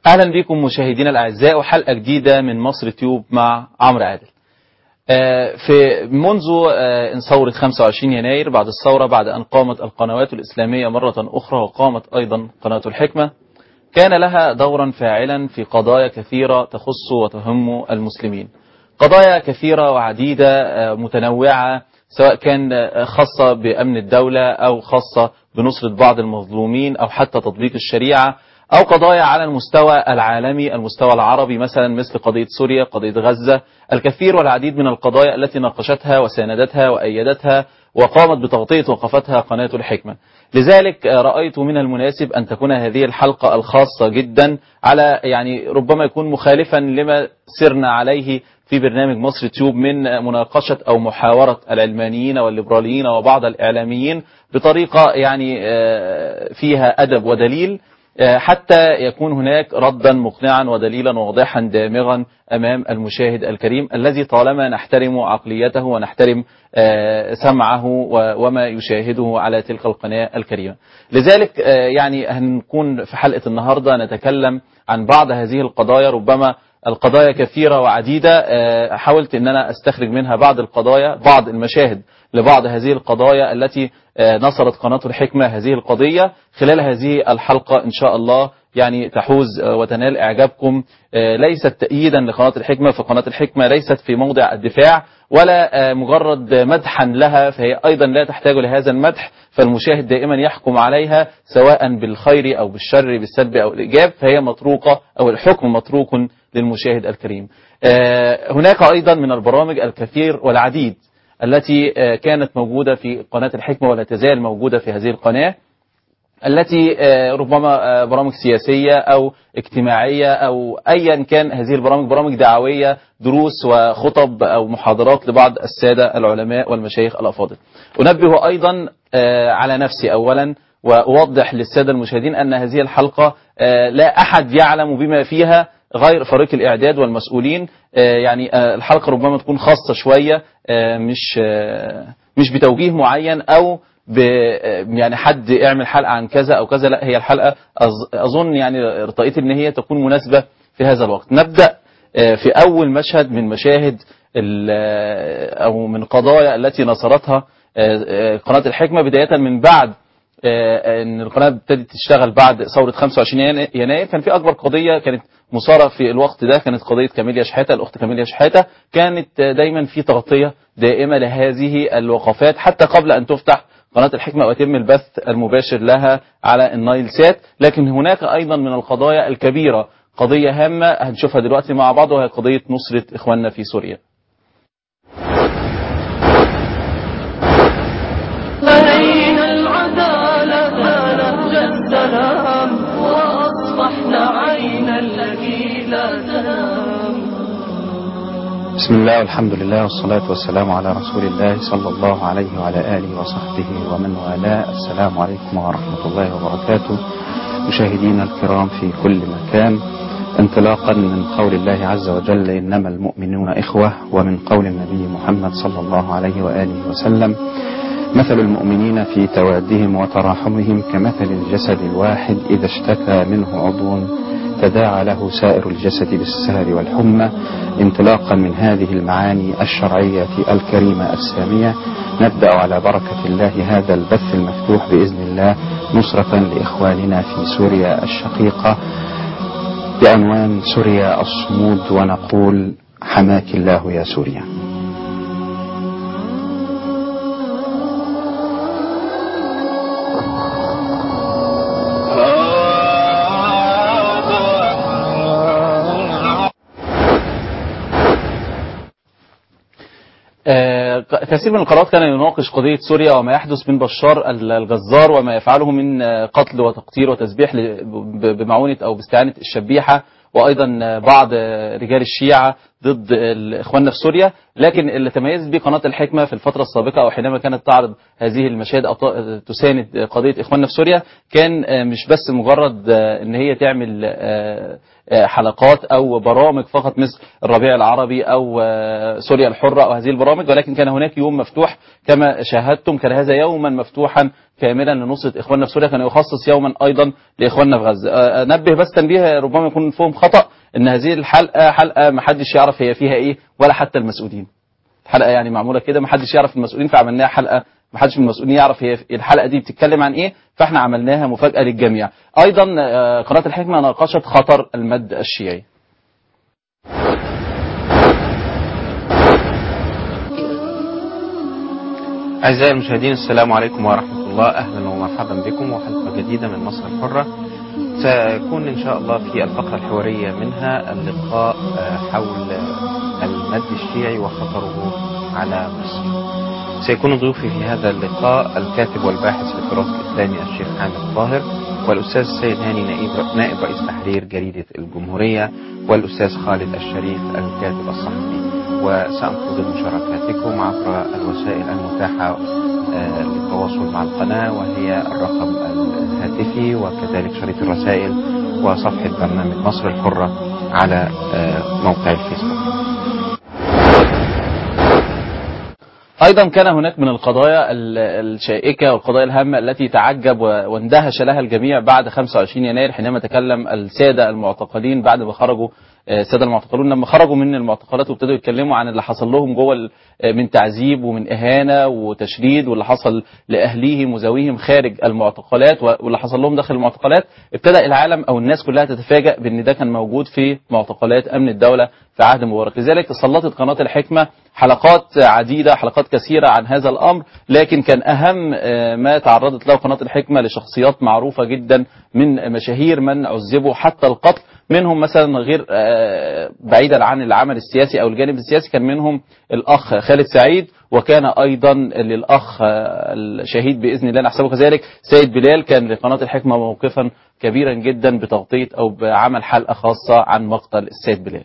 اهلا بكم مشاهدينا الاعزاء وحلقه جديده من مصر تيوب مع عمرو عادل. آه، في منذ آه، ثورة 25 يناير بعد الثورة بعد أن قامت القنوات الإسلامية مرة أخرى وقامت أيضا قناة الحكمة كان لها دورا فاعلا في قضايا كثيرة تخص وتهم المسلمين قضايا كثيرة وعديدة آه، متنوعة سواء كان آه، خاصة بأمن الدولة أو خاصة بنصرة بعض المظلومين أو حتى تطبيق الشريعة أو قضايا على المستوى العالمي المستوى العربي مثلا مثل قضية سوريا قضية غزة الكثير والعديد من القضايا التي ناقشتها وساندتها وأيدتها وقامت بتغطية وقفتها قناة الحكمة لذلك آه، رأيت من المناسب أن تكون هذه الحلقة الخاصة جدا على يعني ربما يكون مخالفا لما سرنا عليه في برنامج مصر تيوب من مناقشة أو محاورة العلمانيين والليبراليين وبعض الإعلاميين بطريقة يعني آه، فيها أدب ودليل آه، حتى يكون هناك ردا مقنعا ودليلا واضحا دامغا امام المشاهد الكريم الذي طالما نحترم عقليته ونحترم آه، سمعه و- وما يشاهده على تلك القناه الكريمه. لذلك آه، يعني هنكون في حلقه النهارده نتكلم عن بعض هذه القضايا ربما القضايا كثيره وعديده آه، حاولت ان انا استخرج منها بعض القضايا بعض المشاهد لبعض هذه القضايا التي آه، نصرت قناة الحكمة هذه القضية خلال هذه الحلقة إن شاء الله يعني تحوز آه، وتنال إعجابكم آه، ليست تأييدا لقناة الحكمة فقناة الحكمة ليست في موضع الدفاع ولا آه، مجرد مدحا لها فهي أيضا لا تحتاج لهذا المدح فالمشاهد دائما يحكم عليها سواء بالخير أو بالشر بالسلب أو الإيجاب فهي متروكة أو الحكم متروك للمشاهد الكريم آه، هناك أيضا من البرامج الكثير والعديد التي آه، كانت موجودة في قناة الحكمة ولا تزال موجودة في هذه القناة التي آه، ربما آه، برامج سياسية أو اجتماعية أو أيا كان هذه البرامج برامج دعوية دروس وخطب أو محاضرات لبعض السادة العلماء والمشايخ الأفاضل أنبه أيضا آه، على نفسي أولا وأوضح للسادة المشاهدين أن هذه الحلقة آه، لا أحد يعلم بما فيها غير فريق الإعداد والمسؤولين آه، يعني آه، الحلقة ربما تكون خاصة شوية آه، مش آه، مش بتوجيه معين أو ب يعني حد اعمل حلقة عن كذا أو كذا لا هي الحلقة أظ- أظن يعني ارتقيت إن هي تكون مناسبة في هذا الوقت نبدأ آه، في أول مشهد من مشاهد ال- آه، أو من قضايا التي نصرتها آه، آه، قناة الحكمة بداية من بعد آه، ان القناه ابتدت تشتغل بعد ثوره 25 ين- يناير كان في اكبر قضيه كانت مثاره في الوقت ده كانت قضيه كاميليا شحاته الاخت كاميليا شحاته كانت آه، دايما في تغطيه دائمه لهذه الوقفات حتى قبل ان تفتح قناه الحكمه ويتم البث المباشر لها على النايل سات لكن هناك ايضا من القضايا الكبيره قضيه هامه هنشوفها دلوقتي مع بعض وهي قضيه نصره اخواننا في سوريا أين العدالة نهج السلام وأصبحنا عين الذي لا تنام بسم الله والحمد لله والصلاة والسلام على رسول الله صلى الله عليه وعلى آله وصحبه ومن والاه السلام عليكم ورحمة الله وبركاته مشاهدينا الكرام في كل مكان انطلاقا من قول الله عز وجل إنما المؤمنون إخوة ومن قول النبي محمد صلى الله عليه وآله وسلم مثل المؤمنين في توادهم وتراحمهم كمثل الجسد الواحد إذا اشتكى منه عضو تداعى له سائر الجسد بالسهر والحمى انطلاقا من هذه المعاني الشرعية الكريمة السامية نبدأ على بركة الله هذا البث المفتوح بإذن الله نصرة لإخواننا في سوريا الشقيقة بعنوان سوريا الصمود ونقول حماك الله يا سوريا آه، كثير من القنوات كان يناقش قضية سوريا وما يحدث من بشار الجزار وما يفعله من آه، قتل وتقتير وتذبيح ل- ب- بمعونة أو باستعانة الشبيحة وأيضا آه، بعض آه، رجال الشيعة ضد ال- اخواننا في سوريا لكن اللي تميزت به قناه الحكمه في الفتره السابقه او حينما كانت تعرض هذه المشاهد او ت- تساند قضيه اخواننا في سوريا كان آه، مش بس مجرد آه، ان هي تعمل آه، آه، حلقات او برامج فقط مثل الربيع العربي او آه، سوريا الحره او هذه البرامج ولكن كان هناك يوم مفتوح كما شاهدتم كان هذا يوما مفتوحا كاملا لنصره اخواننا في سوريا كان يخصص يوما ايضا لاخواننا في غزه آه، انبه بس تنبيه ربما يكون فيهم خطا ان هذه الحلقه حلقه ما حدش يعرف هي فيها ايه ولا حتى المسؤولين الحلقه يعني معموله كده ما حدش يعرف المسؤولين فعملناها حلقه ما حدش من المسؤولين يعرف هي الحلقه دي بتتكلم عن ايه فاحنا عملناها مفاجاه للجميع ايضا آه، قناه الحكمه ناقشت خطر المد الشيعي أعزائي المشاهدين السلام عليكم ورحمة الله أهلا ومرحبا بكم وحلقة جديدة من مصر الحرة سيكون إن شاء الله في الفقرة الحوارية منها اللقاء آه، حول المد الشيعي وخطره على مصر سيكون ضيوفي في هذا اللقاء الكاتب والباحث في التراث الإسلامي الشيخ حامد طاهر والأستاذ السيد هاني نائب, نائب رئيس تحرير جريدة الجمهورية والأستاذ خالد الشريف الكاتب الصحفي وسأنتظر مشاركاتكم عبر الوسائل المتاحة آه، للتواصل مع القناة وهي الرقم الهاتفي وكذلك شريط الرسائل وصفحة برنامج مصر الحرة على آه، موقع الفيسبوك ايضا كان هناك من القضايا ال- الشائكه والقضايا الهامه التي تعجب و- واندهش لها الجميع بعد 25 يناير حينما تكلم الساده المعتقلين بعد ما خرجوا آه، الساده المعتقلون لما خرجوا من المعتقلات وابتدوا يتكلموا عن اللي حصل لهم جوه ال- آه، من تعذيب ومن اهانه وتشريد واللي حصل لاهليهم وذويهم خارج المعتقلات و- واللي حصل لهم داخل المعتقلات ابتدى العالم او الناس كلها تتفاجأ بان ده كان موجود في معتقلات امن الدوله في عهد مبارك لذلك سلطت قناه الحكمه حلقات عديده حلقات كثيره عن هذا الامر لكن كان اهم آه، ما تعرضت له قناه الحكمه لشخصيات معروفه جدا من مشاهير من عذبوا حتى القتل منهم مثلا غير آه، بعيدا عن العمل السياسي او الجانب السياسي كان منهم الاخ خالد سعيد وكان ايضا للاخ آه، الشهيد باذن الله نحسبه كذلك سيد بلال كان لقناه الحكمه موقفا كبيرا جدا بتغطيه او بعمل حلقه خاصه عن مقتل السيد بلال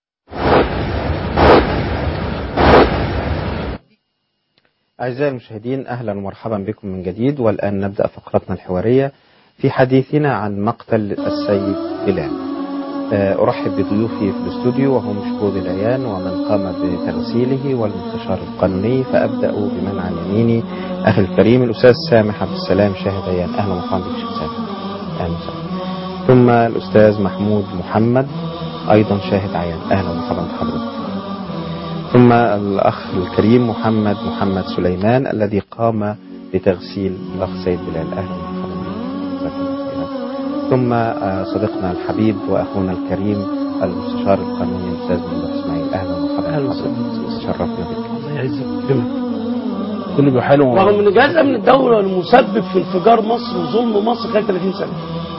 أعزائي المشاهدين أهلا ومرحبا بكم من جديد والآن نبدأ فقرتنا الحوارية في حديثنا عن مقتل السيد بلال آه، أرحب بضيوفي في الاستوديو وهم شهود العيان ومن قام بتغسيله والمستشار القانوني فأبدأ بمن عن يميني أخي الكريم الأستاذ سامح عبد السلام شاهد عيان أهلا ومرحبا بك شيخ سامح أهلا وسهلا ثم الأستاذ محمود محمد أيضا شاهد عيان أهلا ومرحبا بحضرتك ثم الأخ الكريم محمد محمد سليمان الذي قام بتغسيل الأخ سيد بلال أهلا ومرحبا بك. جزاك الله خيرا. ثم آه، صديقنا الحبيب وأخونا الكريم المستشار القانوني الأستاذ ممدوح إسماعيل أهلا ومرحبا أهلا بحضرتك. تشرفنا بك الله يعزك ويكرمك كل بحاله رغم ان جهاز امن الدوله المسبب في انفجار مصر وظلم مصر خلال 30 سنه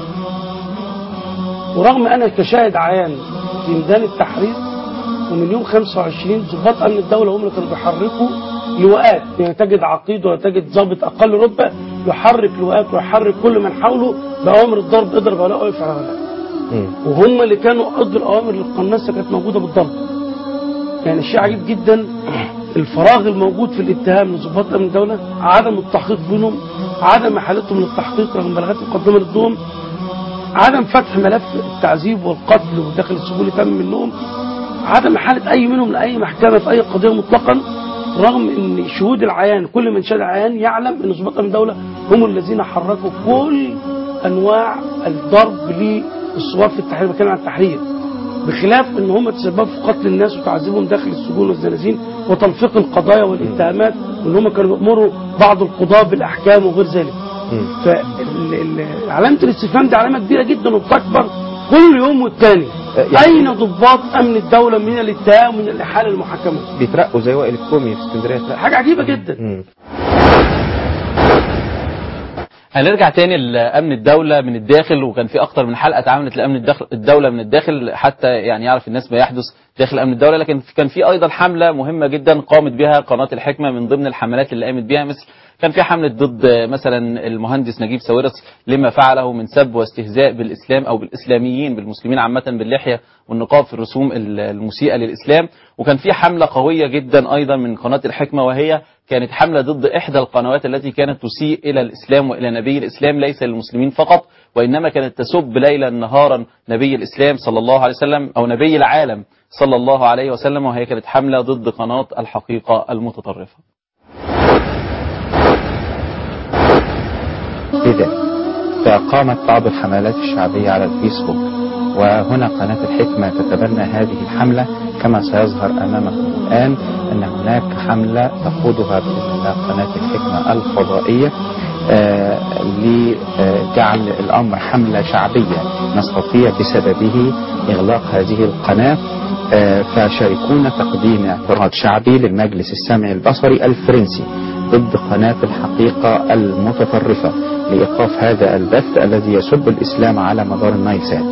ورغم انا كشاهد عيان في ميدان التحرير ومن يوم 25 ضباط امن الدوله هم اللي كانوا بيحركوا لواءات يعني تجد عقيد ولا تجد ضابط اقل رتبه يحرك لواءات ويحرك كل من حوله باوامر الضرب اضرب ولا اقف على ولا مم. وهم اللي كانوا قدوا الاوامر للقناصه كانت موجوده بالضبط يعني شيء عجيب جدا الفراغ الموجود في الاتهام لضباط امن الدوله عدم التحقيق بينهم عدم احالتهم للتحقيق رغم بلاغات مقدمه ضدهم عدم فتح ملف التعذيب والقتل وداخل السجون تم منهم عدم احاله اي منهم لاي محكمه في اي قضيه مطلقا رغم ان شهود العيان كل من شهد عيان يعلم ان ضباط امن الدوله هم الذين حركوا كل انواع الضرب للثوار في التحرير بتكلم عن التحرير بخلاف ان هم تسببوا في قتل الناس وتعذيبهم داخل السجون والزنازين وتلفيق القضايا والاتهامات وان هم كانوا بيامروا بعض القضاه بالاحكام وغير ذلك مم. فعلامه الاستفهام دي علامه كبيره جدا وبتكبر كل يوم والتاني يعني- اين ضباط امن الدوله من الاتهام ومن الاحاله المحاكمه بيترقوا زي وائل الكومي في اسكندريه ترقى. حاجه عجيبه جدا مم. هنرجع تاني لامن الدوله من الداخل وكان في اكتر من حلقه اتعملت لامن الداخل الدوله من الداخل حتى يعني يعرف الناس ما يحدث داخل امن الدوله لكن كان في ايضا حمله مهمه جدا قامت بها قناه الحكمه من ضمن الحملات اللي قامت بها مثل كان في حمله ضد مثلا المهندس نجيب ساويرس لما فعله من سب واستهزاء بالاسلام او بالاسلاميين بالمسلمين عامه باللحيه والنقاب في الرسوم المسيئه للاسلام وكان في حمله قويه جدا ايضا من قناه الحكمه وهي كانت حمله ضد احدى القنوات التي كانت تسيء الى الاسلام والى نبي الاسلام ليس للمسلمين فقط وانما كانت تسب ليلا نهارا نبي الاسلام صلى الله عليه وسلم او نبي العالم صلى الله عليه وسلم وهي كانت حمله ضد قناه الحقيقه المتطرفه. لذا فقامت بعض الحملات الشعبية على الفيسبوك وهنا قناة الحكمة تتبنى هذه الحملة كما سيظهر أمامكم الآن أن هناك حملة تقودها بإذن الله قناة الحكمة الفضائية آه لجعل الأمر حملة شعبية نستطيع بسببه إغلاق هذه القناة آه فشاركونا تقديم اعتراض شعبي للمجلس السمعي البصري الفرنسي ضد قناة الحقيقة المتطرفة لإيقاف هذا البث الذي يسب الإسلام على مدار النايل سات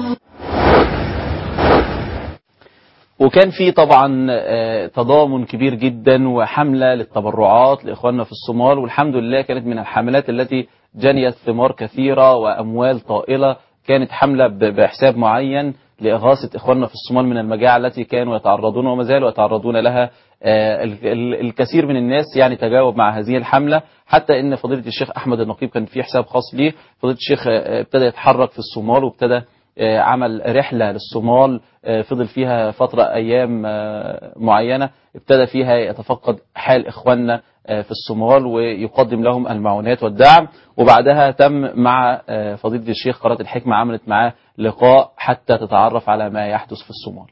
وكان في طبعا آه، تضامن كبير جدا وحملة للتبرعات لإخواننا في الصومال والحمد لله كانت من الحملات التي جنيت ثمار كثيرة وأموال طائلة كانت حملة ب- بحساب معين لإغاثة إخواننا في الصومال من المجاعة التي كانوا يتعرضون وما زالوا يتعرضون لها آه، ال- ال- الكثير من الناس يعني تجاوب مع هذه الحملة حتى ان فضيلة الشيخ احمد النقيب كان في حساب خاص ليه فضيلة الشيخ آه، ابتدى يتحرك في الصومال وابتدى آه، عمل رحلة للصومال آه، فضل فيها فترة أيام آه، معينة ابتدى فيها يتفقد حال إخواننا آه، في الصومال ويقدم لهم المعونات والدعم وبعدها تم مع آه، فضيلة الشيخ قناة الحكمة عملت معاه لقاء حتى تتعرف على ما يحدث في الصومال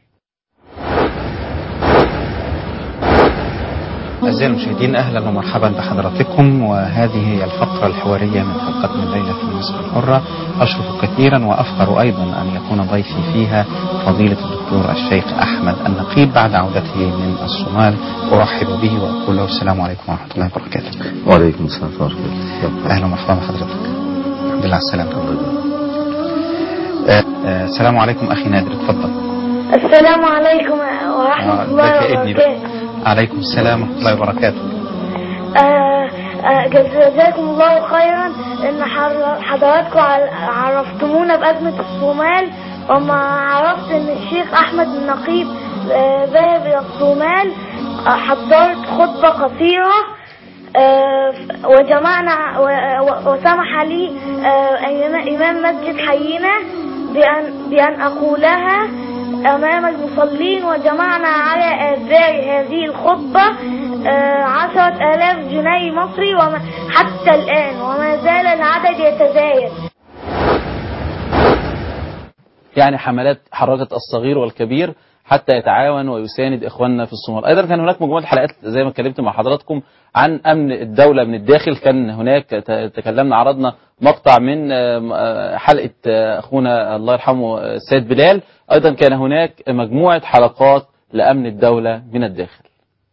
أعزائي المشاهدين أهلا ومرحبا بحضراتكم وهذه هي الفقرة الحوارية من حلقتنا الليلة في مصر الحرة أشرف كثيرا وأفخر أيضا أن يكون ضيفي فيها فضيلة الدكتور الشيخ أحمد النقيب بعد عودته من الصومال أرحب به وأقول له السلام عليكم ورحمة الله وبركاته وعليكم السلام ورحمة الله أهلا ومرحبا بحضرتك الحمد لله على السلامة آه، آه، السلام عليكم أخي نادر اتفضل السلام عليكم ورحمة آه، الله ازيك يا ابني بقى؟ وبركاته عليكم السلام ورحمة الله وبركاته آه، آه، جزاكم الله خيرا ان حر- حضراتكم عل- عرفتمونا بأزمة الصومال وما عرفت ان الشيخ احمد النقيب آه، ذهب الى الصومال آه، حضرت خطبة قصيرة آه، وجمعنا و- و- وسمح لي آه، أيما- إمام مسجد حينا بأن, بأن أقولها أمام المصلين وجمعنا على آثار هذه الخطبة آه، عشرة آلاف جنيه مصري وما حتى الآن وما زال العدد يتزايد يعني حملات حركت الصغير والكبير حتى يتعاون ويساند اخواننا في الصومال. ايضا كان هناك مجموعه حلقات زي ما اتكلمت مع حضراتكم عن امن الدوله من الداخل كان هناك ت- تكلمنا عرضنا مقطع من آه، آه، حلقه آه، اخونا الله يرحمه آه، السيد بلال ايضا كان هناك مجموعه حلقات لامن الدوله من الداخل.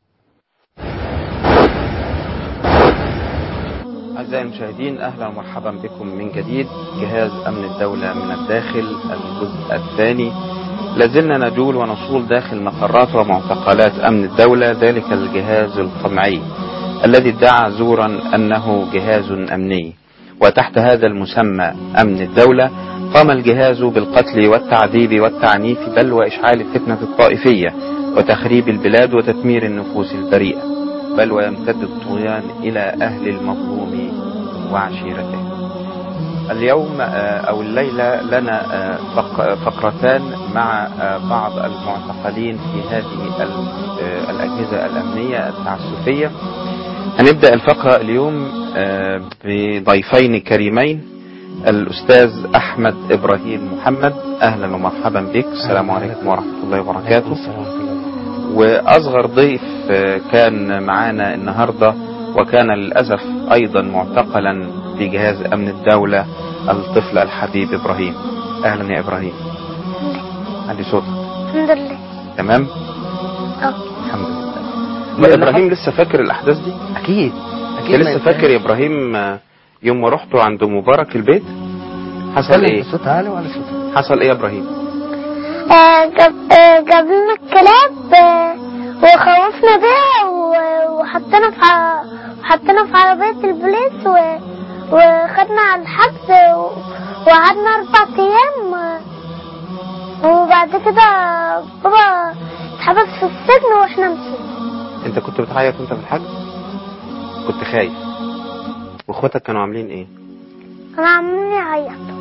أعزائي المشاهدين أهلا ومرحبا بكم من جديد جهاز أمن الدولة من الداخل الجزء الثاني لازلنا نجول ونصول داخل مقرات ومعتقلات أمن الدولة ذلك الجهاز القمعي الذي ادعى زورا أنه جهاز أمني وتحت هذا المسمى أمن الدولة قام الجهاز بالقتل والتعذيب والتعنيف بل وإشعال الفتنة الطائفية وتخريب البلاد وتدمير النفوس البريئة بل ويمتد الطغيان إلى أهل المظلوم وعشيرته اليوم آه، أو الليلة لنا آه، فق- فقرتان مع آه، بعض المعتقلين في هذه ال- آه، الأجهزة الأمنية التعسفية هنبدأ الفقرة اليوم آه، بضيفين كريمين الأستاذ أحمد إبراهيم محمد أهلا ومرحبا بك السلام عليكم ورحمة الله وبركاته واصغر ضيف آه، كان معانا النهارده وكان للاسف ايضا معتقلا في جهاز امن الدوله الطفل الحبيب ابراهيم اهلا يا ابراهيم علي صوتك الحمد لله تمام اه الحمد لله ابراهيم لسه فاكر الاحداث دي أكيد انت لسه فاكر يا ابراهيم آه، يوم ما رحتوا عند مبارك البيت حصل ايه صوت عالي ولا صوت حصل ايه يا ابراهيم آه، جاب آه، جاب لنا الكلاب آه، وخوفنا بيها و- وحطينا في ع- وحطينا في عربية البوليس و- وخدنا على الحبس و- وقعدنا أربع أيام آه، وبعد كده بابا اتحبس في السجن واحنا مشينا انت كنت بتعيط وانت في الحجز كنت خايف واخواتك كانوا عاملين ايه كانوا عاملين يعيطوا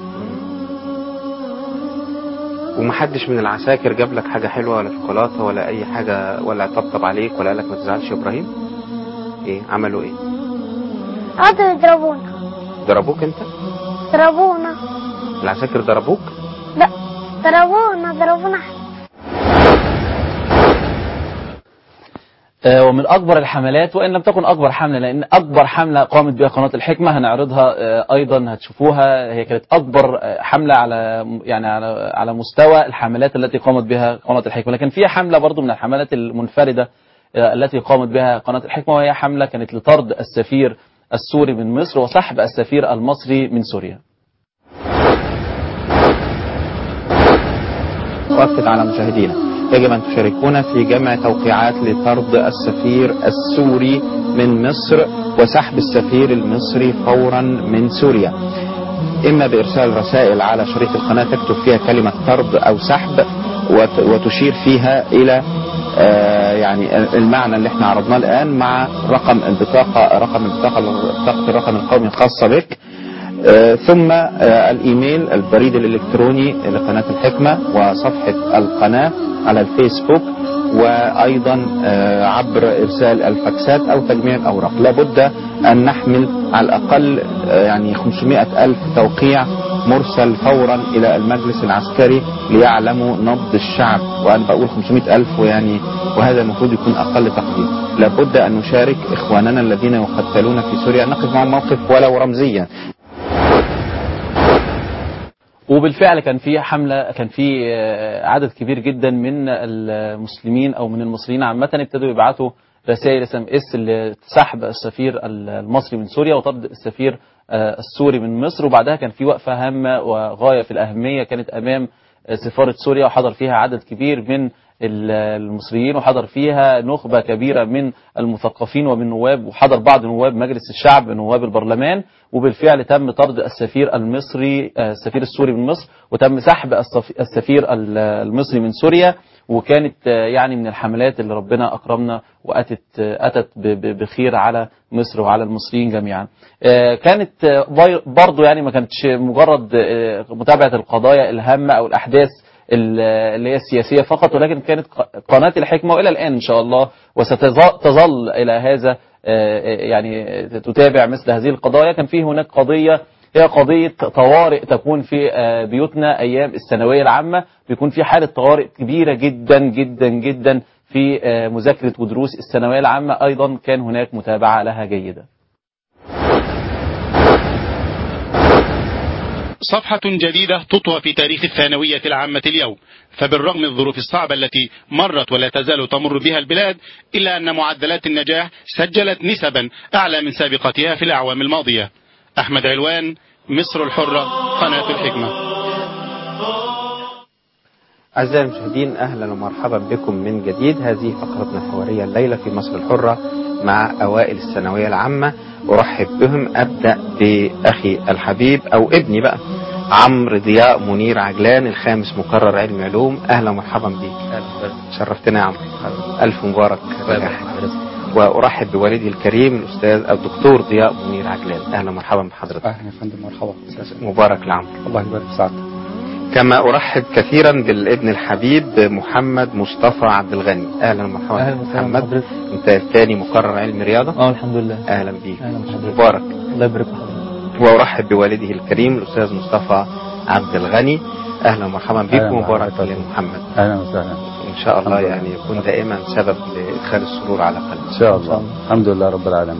ومحدش من العساكر جاب لك حاجه حلوه ولا شوكولاته ولا اي حاجه ولا طبطب عليك ولا قال لك ما تزعلش يا ابراهيم ايه عملوا ايه قعدوا يضربونا ضربوك انت ضربونا العساكر ضربوك لا ضربونا ضربونا احنا آه، ومن اكبر الحملات وان لم تكن اكبر حمله لان اكبر حمله قامت بها قناه الحكمه هنعرضها آه، ايضا هتشوفوها هي كانت اكبر آه، حمله على يعني على على مستوى الحملات التي قامت بها قناه الحكمه لكن في حمله برضو من الحملات المنفرده آه، التي قامت بها قناه الحكمه وهي حمله كانت لطرد السفير السوري من مصر وسحب السفير المصري من سوريا وقفت على مشاهدينا يجب أن تشاركونا في جمع توقيعات لطرد السفير السوري من مصر وسحب السفير المصري فورا من سوريا إما بإرسال رسائل على شريط القناة تكتب فيها كلمة طرد أو سحب وت- وتشير فيها إلى آه، يعني المعنى اللي احنا عرضناه الآن مع رقم البطاقة رقم البطاقة بطاقة الرقم القومي الخاصة بك آه، ثم آه، الايميل البريد الالكتروني لقناه الحكمه وصفحه القناه على الفيسبوك وايضا آه، عبر ارسال الفاكسات او تجميع الاوراق لابد ان نحمل على الاقل آه، يعني 500 الف توقيع مرسل فورا الى المجلس العسكري ليعلموا نبض الشعب وانا بقول 500 الف ويعني وهذا المفروض يكون اقل تقدير لابد ان نشارك اخواننا الذين يقتلون في سوريا نقف معهم موقف ولو رمزيا وبالفعل كان في حملة كان في آه، عدد كبير جدا من المسلمين أو من المصريين عامة ابتدوا يبعتوا رسائل اس ام اس لسحب السفير المصري من سوريا وطرد السفير آه، السوري من مصر وبعدها كان في وقفة هامة وغاية في الأهمية كانت أمام آه، سفارة سوريا وحضر فيها عدد كبير من ال- المصريين وحضر فيها نخبة كبيرة من المثقفين ومن نواب وحضر بعض نواب مجلس الشعب نواب البرلمان وبالفعل تم طرد السفير المصري آه، السفير السوري من مصر وتم سحب الصف- السفير ال- المصري من سوريا وكانت آه، يعني من الحملات اللي ربنا أكرمنا وأتت آه، أتت ب- ب- بخير على مصر وعلى المصريين جميعا آه، كانت آه، باي- برضو يعني ما كانتش مجرد آه، متابعة القضايا الهامة أو الأحداث ال- اللي هي السياسية فقط ولكن كانت ق- قناة الحكمة وإلى الآن إن شاء الله وستظل إلى هذا آه، آه، يعني تتابع مثل هذه القضايا كان في هناك قضية هي قضية طوارئ تكون في آه، بيوتنا أيام الثانوية العامة بيكون في حالة طوارئ كبيرة جدا جدا جدا في آه، مذاكرة ودروس الثانوية العامة أيضا كان هناك متابعة لها جيدة صفحة جديدة تطوى في تاريخ الثانوية العامة اليوم فبالرغم من الظروف الصعبة التي مرت ولا تزال تمر بها البلاد إلا أن معدلات النجاح سجلت نسبا أعلى من سابقتها في الأعوام الماضية أحمد علوان مصر الحرة قناة الحكمة أعزائي المشاهدين أهلا ومرحبا بكم من جديد هذه فقرتنا الحوارية الليلة في مصر الحرة مع أوائل الثانوية العامة أرحب بهم أبدأ بأخي الحبيب أو ابني بقى عمرو ضياء منير عجلان الخامس مقرر علم علوم أهلا ومرحبا بك شرفتنا يا عمرو ألف مبارك نجاح وأرحب بوالدي الكريم الأستاذ الدكتور ضياء منير عجلان أهلا ومرحبا بحضرتك اهلا يا فندم مرحبا مبارك لعمرو الله يبارك في سعادتك كما ارحب كثيرا بالابن الحبيب محمد مصطفى عبد الغني اهلا ومرحبا أهلا بك وسهلا محمد بحضرتك. انت الثاني مقرر علم رياضه اه الحمد لله اهلا بيك أهلا بحضرتك. مبارك الله يبارك في حضرتك وارحب بوالده الكريم الاستاذ مصطفى عبد الغني اهلا ومرحبا بك أهلا ومبارك ومرحبا. لمحمد اهلا وسهلا ان شاء الله الحمد لله. يعني يكون دائما سبب لادخال السرور على قلبك ان شاء الله الحمد لله رب العالمين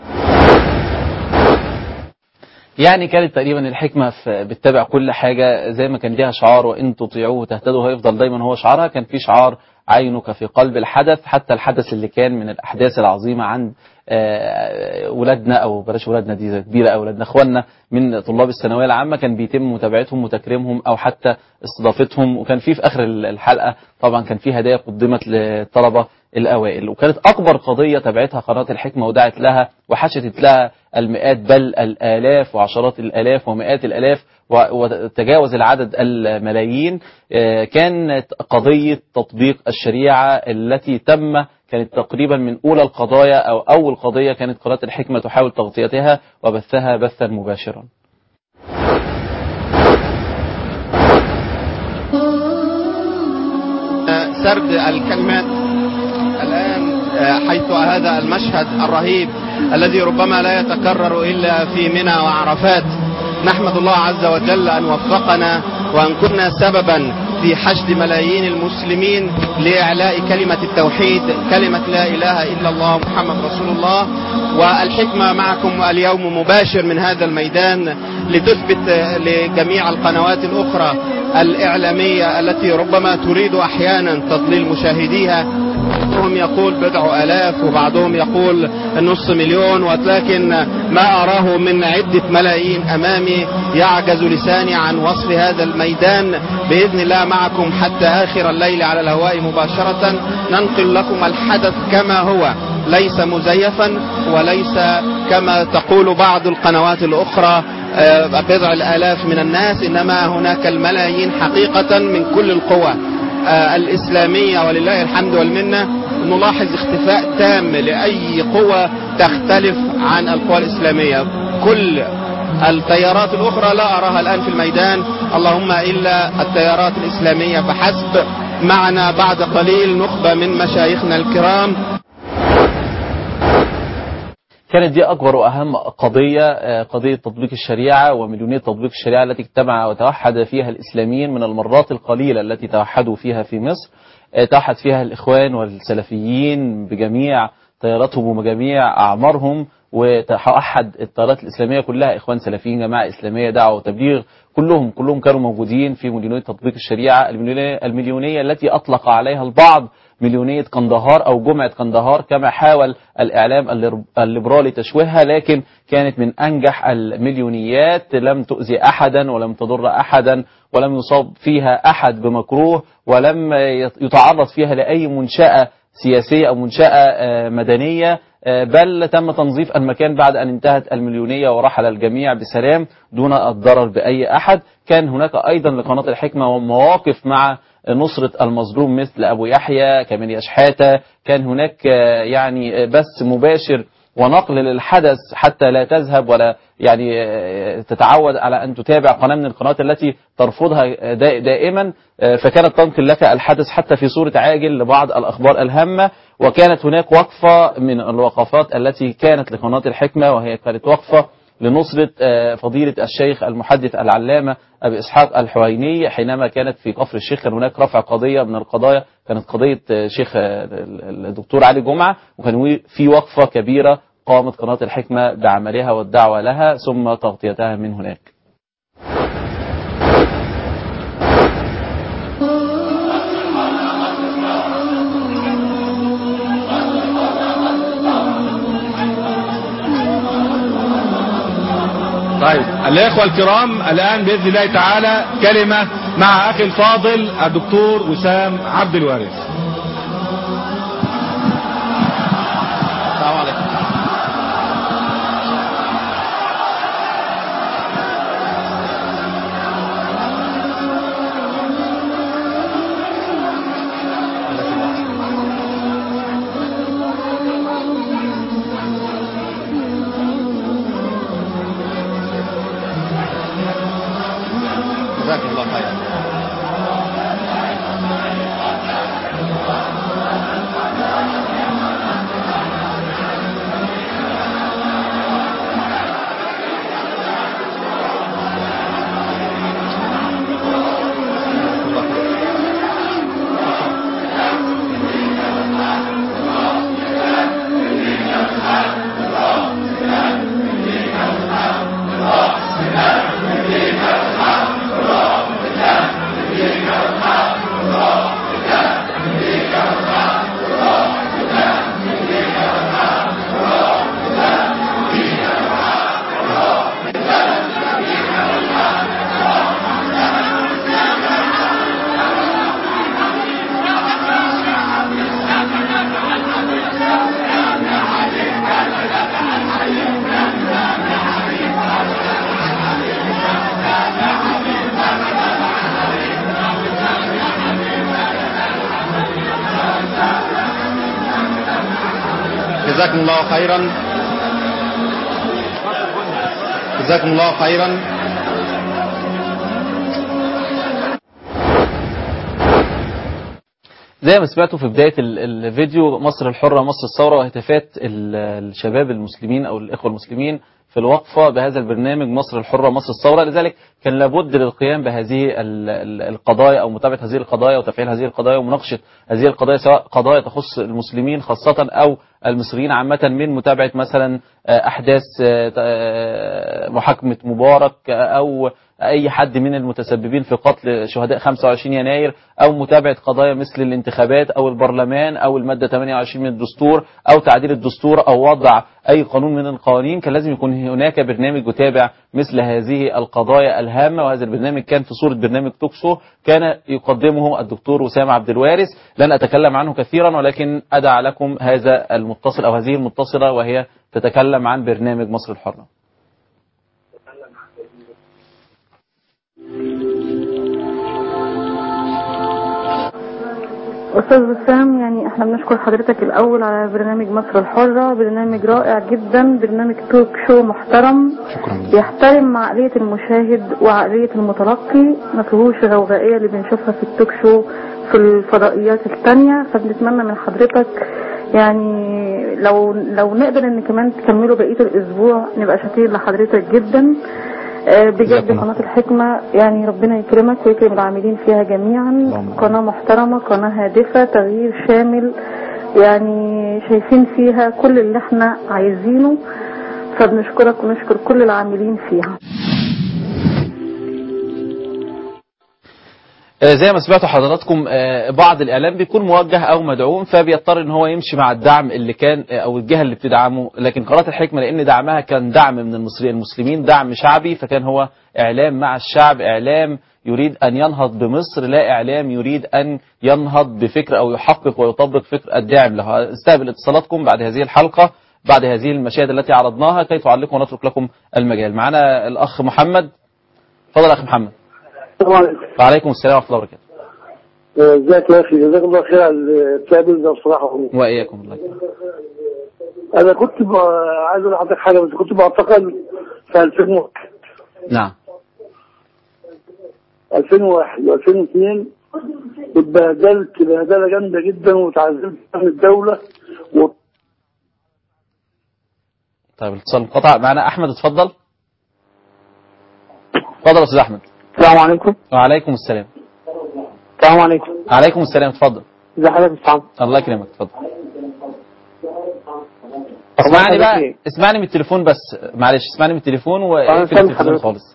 يعني كانت تقريبا الحكمة في بتتابع كل حاجة زي ما كان ليها شعار وإن تطيعوه تهتدوا هيفضل دايما هو شعارها كان في شعار عينك في قلب الحدث حتى الحدث اللي كان من الأحداث العظيمة عند آه، ولادنا او بلاش ولادنا دي كبيره او ولادنا اخواننا من طلاب الثانويه العامه كان بيتم متابعتهم وتكريمهم او حتى استضافتهم وكان في في اخر الحلقه طبعا كان في هدايا قدمت للطلبه الاوائل وكانت اكبر قضيه تابعتها قناه الحكمه ودعت لها وحشدت لها المئات بل الالاف وعشرات الالاف ومئات الالاف و- وتجاوز العدد الملايين آه، كانت قضيه تطبيق الشريعه التي تم كانت تقريبا من اولى القضايا او اول قضيه كانت قناه الحكمه تحاول تغطيتها وبثها بثا مباشرا سرد الكلمات الآن آه، حيث هذا المشهد الرهيب الذي ربما لا يتكرر إلا في منى وعرفات نحمد الله عز وجل أن وفقنا وأن كنا سببا في حشد ملايين المسلمين لإعلاء كلمة التوحيد كلمة لا إله إلا الله محمد رسول الله والحكمة معكم اليوم مباشر من هذا الميدان لتثبت آه، لجميع القنوات الأخرى الإعلامية التي ربما تريد أحيانا تضليل مشاهديها بعضهم يقول بضع آلاف وبعضهم يقول نص مليون ولكن ما أراه من عدة ملايين أمامي يعجز لساني عن وصف هذا الميدان بإذن الله معكم حتى آخر الليل على الهواء مباشرة ننقل لكم الحدث كما هو ليس مزيفا وليس كما تقول بعض القنوات الأخرى آه، بضع الآلاف من الناس إنما هناك الملايين حقيقة من كل القوى آه، الإسلامية ولله الحمد والمنة نلاحظ اختفاء تام لأي قوة تختلف عن القوى الإسلامية كل التيارات الأخرى لا أراها الآن في الميدان اللهم إلا التيارات الإسلامية فحسب معنا بعد قليل نخبة من مشايخنا الكرام كانت دي أكبر وأهم قضية آه، قضية تطبيق الشريعة ومليونية تطبيق الشريعة التي اجتمع وتوحد فيها الإسلاميين من المرات القليلة التي توحدوا فيها في مصر آه، توحد فيها الإخوان والسلفيين بجميع تياراتهم وجميع أعمارهم وتوحد التيارات الإسلامية كلها إخوان سلفيين جماعة إسلامية دعوة وتبليغ كلهم كلهم كانوا موجودين في مليونية تطبيق الشريعة المليونية, المليونية التي أطلق عليها البعض مليونية قندهار أو جمعة قندهار كما حاول الإعلام الليبر- الليبرالي تشويهها لكن كانت من أنجح المليونيات لم تؤذي أحدا ولم تضر أحدا ولم يصاب فيها أحد بمكروه ولم يت- يتعرض فيها لأي منشأة سياسية أو منشأة آه، مدنية آه، بل تم تنظيف المكان بعد أن انتهت المليونية ورحل الجميع بسلام دون الضرر بأي أحد كان هناك أيضا لقناة الحكمة مواقف مع نصرة المظلوم مثل أبو يحيى كامل شحاتة كان هناك آه، يعني آه، بث مباشر ونقل للحدث حتى لا تذهب ولا يعني آه، تتعود على أن تتابع قناة من القنوات التي ترفضها دا- دائما آه، فكانت تنقل لك الحدث حتى في صورة عاجل لبعض الأخبار الهامة وكانت هناك وقفة من الوقفات التي كانت لقناة الحكمة وهي كانت وقفة لنصرة آه، فضيلة الشيخ المحدث العلامة أبي إسحاق الحويني حينما كانت في كفر الشيخ كان هناك رفع قضية من القضايا كانت قضية آه، شيخ آه، الدكتور علي جمعة وكان في وقفة كبيرة قامت قناة الحكمة بعملها والدعوة لها ثم تغطيتها من هناك طيب الإخوة الكرام الآن بإذن الله تعالى كلمة مع أخي الفاضل الدكتور وسام عبد الوارث السلام عليكم جزاك الله خيرا جزاكم الله خيرا جزاكم الله خيرا زي ما سمعتوا في بداية ال- الفيديو مصر الحرة مصر الثورة وهتافات ال- الشباب المسلمين أو الإخوة المسلمين في الوقفة بهذا البرنامج مصر الحرة مصر الثورة لذلك كان لابد للقيام بهذه ال- ال- القضايا أو متابعة هذه القضايا وتفعيل هذه القضايا ومناقشة هذه القضايا سواء قضايا تخص المسلمين خاصة أو المصريين عامة من متابعة مثلا آه، أحداث آه، آه، محاكمة مبارك آه، أو أي حد من المتسببين في قتل شهداء 25 يناير أو متابعة قضايا مثل الانتخابات أو البرلمان أو المادة 28 من الدستور أو تعديل الدستور أو وضع أي قانون من القوانين كان لازم يكون هناك برنامج يتابع مثل هذه القضايا الهامة وهذا البرنامج كان في صورة برنامج توكسو كان يقدمه الدكتور وسام عبد الوارث لن أتكلم عنه كثيرا ولكن أدع لكم هذا المتصل أو هذه المتصلة وهي تتكلم عن برنامج مصر الحرة أستاذ وسام يعني احنا بنشكر حضرتك الأول على برنامج مصر الحرة برنامج رائع جدا برنامج توك شو محترم شكرا بيحترم عقلية المشاهد وعقلية المتلقي ما فيهوش الغوغائية اللي بنشوفها في التوك شو في الفضائيات التانية فبنتمنى من حضرتك يعني لو لو نقدر ان كمان تكملوا بقية الاسبوع نبقى شاكرين لحضرتك جدا آه، بجد قناة الحكمة يعني ربنا يكرمك ويكرم العاملين فيها جميعا قناة محترمة قناة هادفة تغيير شامل يعني شايفين فيها كل اللي احنا عايزينه فبنشكرك ونشكر كل العاملين فيها آه، زي ما سمعتوا حضراتكم آه، بعض الاعلام بيكون موجه او مدعوم فبيضطر ان هو يمشي مع الدعم اللي كان آه، او الجهه اللي بتدعمه لكن قناه الحكمه لان دعمها كان دعم من المصريين المسلمين دعم شعبي فكان هو اعلام مع الشعب اعلام يريد ان ينهض بمصر لا اعلام يريد ان ينهض بفكر او يحقق ويطبق فكر الداعم له استقبل اتصالاتكم بعد هذه الحلقه بعد هذه المشاهد التي عرضناها كي تعلقوا ونترك لكم المجال معنا الاخ محمد تفضل يا اخ محمد السلام عليكم وعليكم السلام ورحمه الله وبركاته ازيك يا اخي جزاك الله خير على التقابل ده بصراحه واياكم الله يكرمك. انا كنت ب... عايز اقول لحضرتك حاجه بس كنت بعتقل في 2001 نعم 2001 و2002 اتبهدلت بهدله جامده جدا وتعذبت من الدوله و... طيب الاتصال انقطع معنا احمد اتفضل اتفضل يا استاذ احمد السلام عليكم وعليكم السلام السلام عليكم عليكم السلام اتفضل ازي حضرتك يا أستاذ الله يكرمك اتفضل اسمعني بقى اسمعني من التليفون بس معلش اسمعني من التليفون واقفل سامع التلفزيون حضرتك. خالص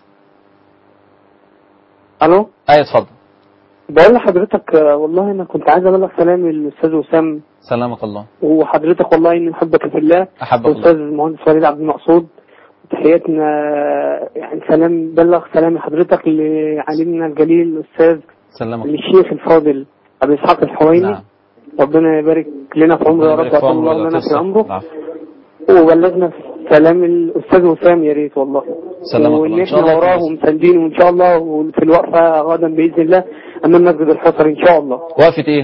الو ايوه اتفضل بقول لحضرتك آه، والله انا كنت عايز ابلغ سلامي للاستاذ وسام سلامك الله وحضرتك والله اني احبك في الله احبك الله والاستاذ المهندس وليد عبد المقصود تحياتنا آه، يعني سلام بلغ سلامي حضرتك لعليمنا الجليل الاستاذ سلامك للشيخ الفاضل ابي اسحاق الحويني نعم. ربنا يبارك لنا في عمره يا رب يبارك في ويطول عمره الله ولا لنا في تسرع. عمره العفو. وبلغنا سلام الاستاذ وسام يا ريت والله سلامك الله. وان إن شاء احنا الله وراه يكون ومساندين وان شاء الله وفي الوقفه غدا باذن الله امام مسجد الحصر ان شاء الله وقفه ايه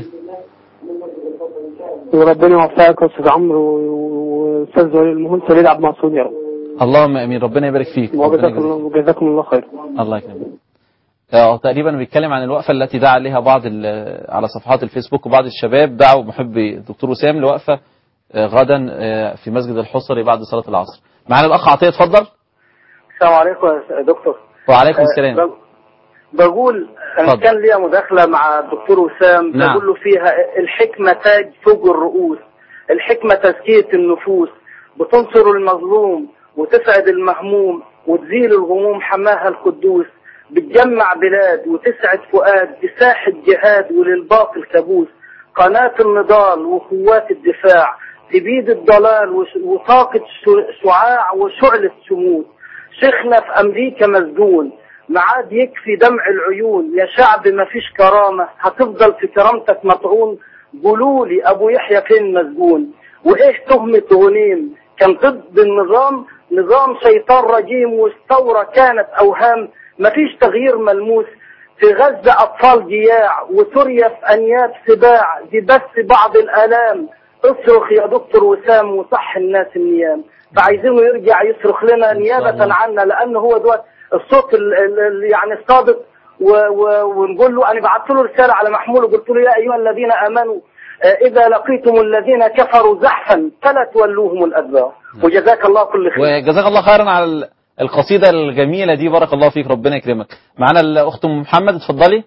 وربنا يوفقك يا استاذ عمرو واستاذ ولي- المهندس وليد عبد المقصود يا رب اللهم امين ربنا يبارك فيك ربنا وجزاكم يجزيك. الله وجزاكم الله خير الله يكرمك اه تقريبا بيتكلم عن الوقفه التي دعا عليها بعض ال- على صفحات الفيسبوك وبعض الشباب دعوا محبي الدكتور وسام لوقفه آه، غدا آه، في مسجد الحصري بعد صلاه العصر معانا الاخ عطيه اتفضل السلام عليكم يا دكتور وعليكم آه، السلام ب- بقول انا اتفضل. كان ليا مداخله مع الدكتور وسام نعم. بقول له فيها الحكمه تاج فوق الرؤوس الحكمه تزكيه النفوس بتنصر المظلوم وتسعد المهموم وتزيل الغموم حماها القدوس بتجمع بلاد وتسعد فؤاد بساحة جهاد وللباطل كابوس قناة النضال وقوات الدفاع تبيد الضلال وش- وطاقة ش- شعاع وشعلة شموس شيخنا في أمريكا مسجون معاد يكفي دمع العيون يا شعب ما فيش كرامة هتفضل في كرامتك مطعون قولوا لي أبو يحيى فين مسجون وإيه تهمة غنيم كان ضد النظام نظام شيطان رجيم والثورة كانت أوهام مفيش تغيير ملموس في غزة أطفال جياع وسوريا في أنياب سباع دي بس بعض الآلام اصرخ يا دكتور وسام وصح الناس النيام فعايزينه يرجع يصرخ لنا نيابة عنا لأنه هو دوت الصوت ال ال ال يعني الصادق و و ونقول له أنا بعثت له رسالة على محمول وقلت له يا أيها الذين آمنوا آه، إذا لقيتم الذين كفروا زحفا فلا تولوهم الأدبار وجزاك الله كل خير وجزاك الله خيرا على ال- القصيدة الجميلة دي بارك الله فيك ربنا يكرمك معانا الأخت أم محمد اتفضلي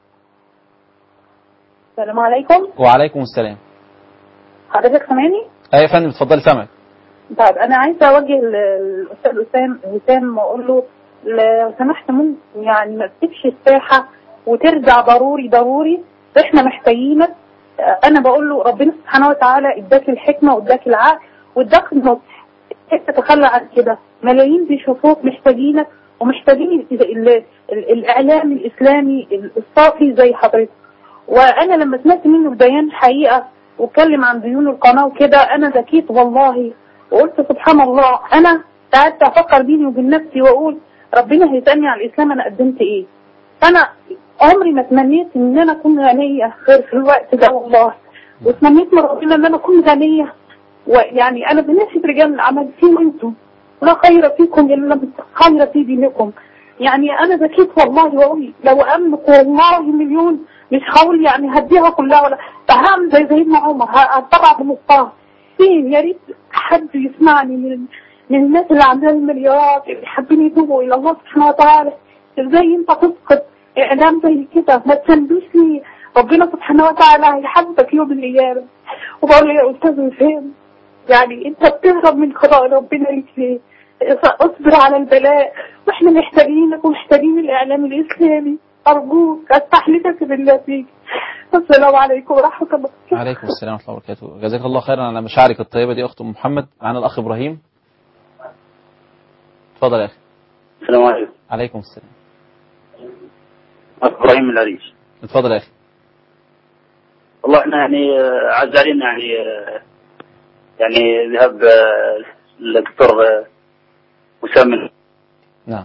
السلام عليكم وعليكم السلام حضرتك سامعني؟ أيوة يا فندم اتفضلي سامعك طيب انا عايزه اوجه ل- للاستاذ وسام وسام واقول له لو سمحت من يعني ما تسيبش الساحه وترجع ضروري ضروري احنا محتاجينك آه، انا بقول له ربنا سبحانه وتعالى اداك الحكمه واداك العقل واداك النصح انت تتخلى عن كده ملايين بيشوفوك محتاجينك ومحتاجين ال- ال- ال- الاعلام الاسلامي الصافي زي حضرتك وانا لما سمعت منه بيان حقيقه واتكلم عن ديون القناه وكده انا ذكيت والله وقلت سبحان الله انا قعدت افكر بيني وبين نفسي واقول ربنا هيسالني على الاسلام انا قدمت ايه فانا عمري ما تمنيت ان انا اكون غنيه غير في الوقت ده والله وتمنيت من ربنا ان انا اكون غنيه ويعني انا بنفسي رجال العمل فين انتم لا خير فيكم الا من خير في دينكم يعني انا ذكيت والله واقول لو املك والله مليون مش هقول يعني هديها كلها ولا فهعمل زي سيدنا عمر هتبع بمصطفى فين يا ريت حد يسمعني من من الناس اللي عندها المليارات اللي حابين يتوبوا الى الله سبحانه وتعالى ازاي انت تسقط اعلام زي كده ما تسندوش لي ربنا سبحانه وتعالى هيحاسبك يوم القيامه وبقول له يا استاذ وسام يعني انت بتهرب من قضاء ربنا ليك ليه؟ اصبر على البلاء واحنا محتاجينك ومحتاجين الاعلام الاسلامي ارجوك استحلفك بالله فيك السلام عليكم ورحمه الله عليكم السلام ورحمة الله وبركاته جزاك الله خيرا على مشاعرك الطيبة دي أخت أم محمد معانا الأخ إبراهيم اتفضل يا أخي السلام عليكم عليكم السلام ابراهيم العريش اتفضل يا أخي والله احنا يعني آه، عزالين يعني آه، يعني ذهب آه، الدكتور آه، وسام من نعم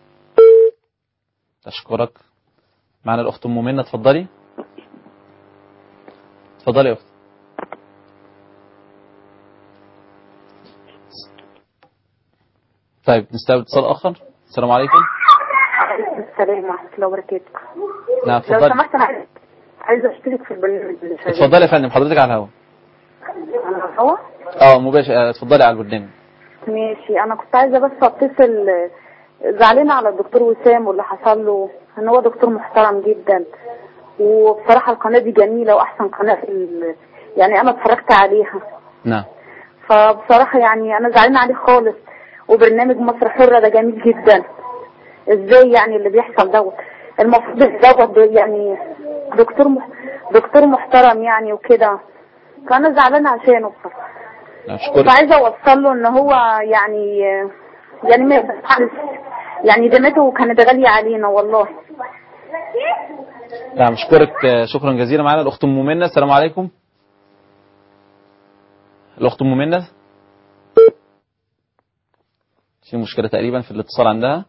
أشكرك معنا الأخت أم منى اتفضلي اتفضلي يا أخت طيب نستقبل اتصال آخر السلام عليكم السلام ورحمة الله وبركاته نعم لو اتفضلي سمحت أنا عايز- عايزة أشترك في البرنامج اللي شغال. اتفضلي يا فندم حضرتك على الهواء أنا على الهوا؟ اه مباشر آه، اتفضلي على البرنامج ماشي أنا كنت عايزة بس أتصل زعلانة على الدكتور وسام واللي حصل له إن هو دكتور محترم جدا وبصراحة القناة دي جميلة وأحسن قناة في ال... يعني أنا اتفرجت عليها نعم فبصراحة يعني أنا زعلانة عليه خالص وبرنامج مصر حرة ده جميل جدا ازاي يعني اللي بيحصل دوت المفروض إن دوت يعني دكتور مح... دكتور محترم يعني وكده فأنا زعلانة عشانه بصراحة أشكرك فعايزة أوصل له إن هو يعني يعني ما يزعلش يعني دمته كانت غالية علينا والله نعم أشكرك آه، شكرا جزيلا معنا الأخت أم منى السلام عليكم الأخت أم منى في مشكلة تقريبا في الاتصال عندها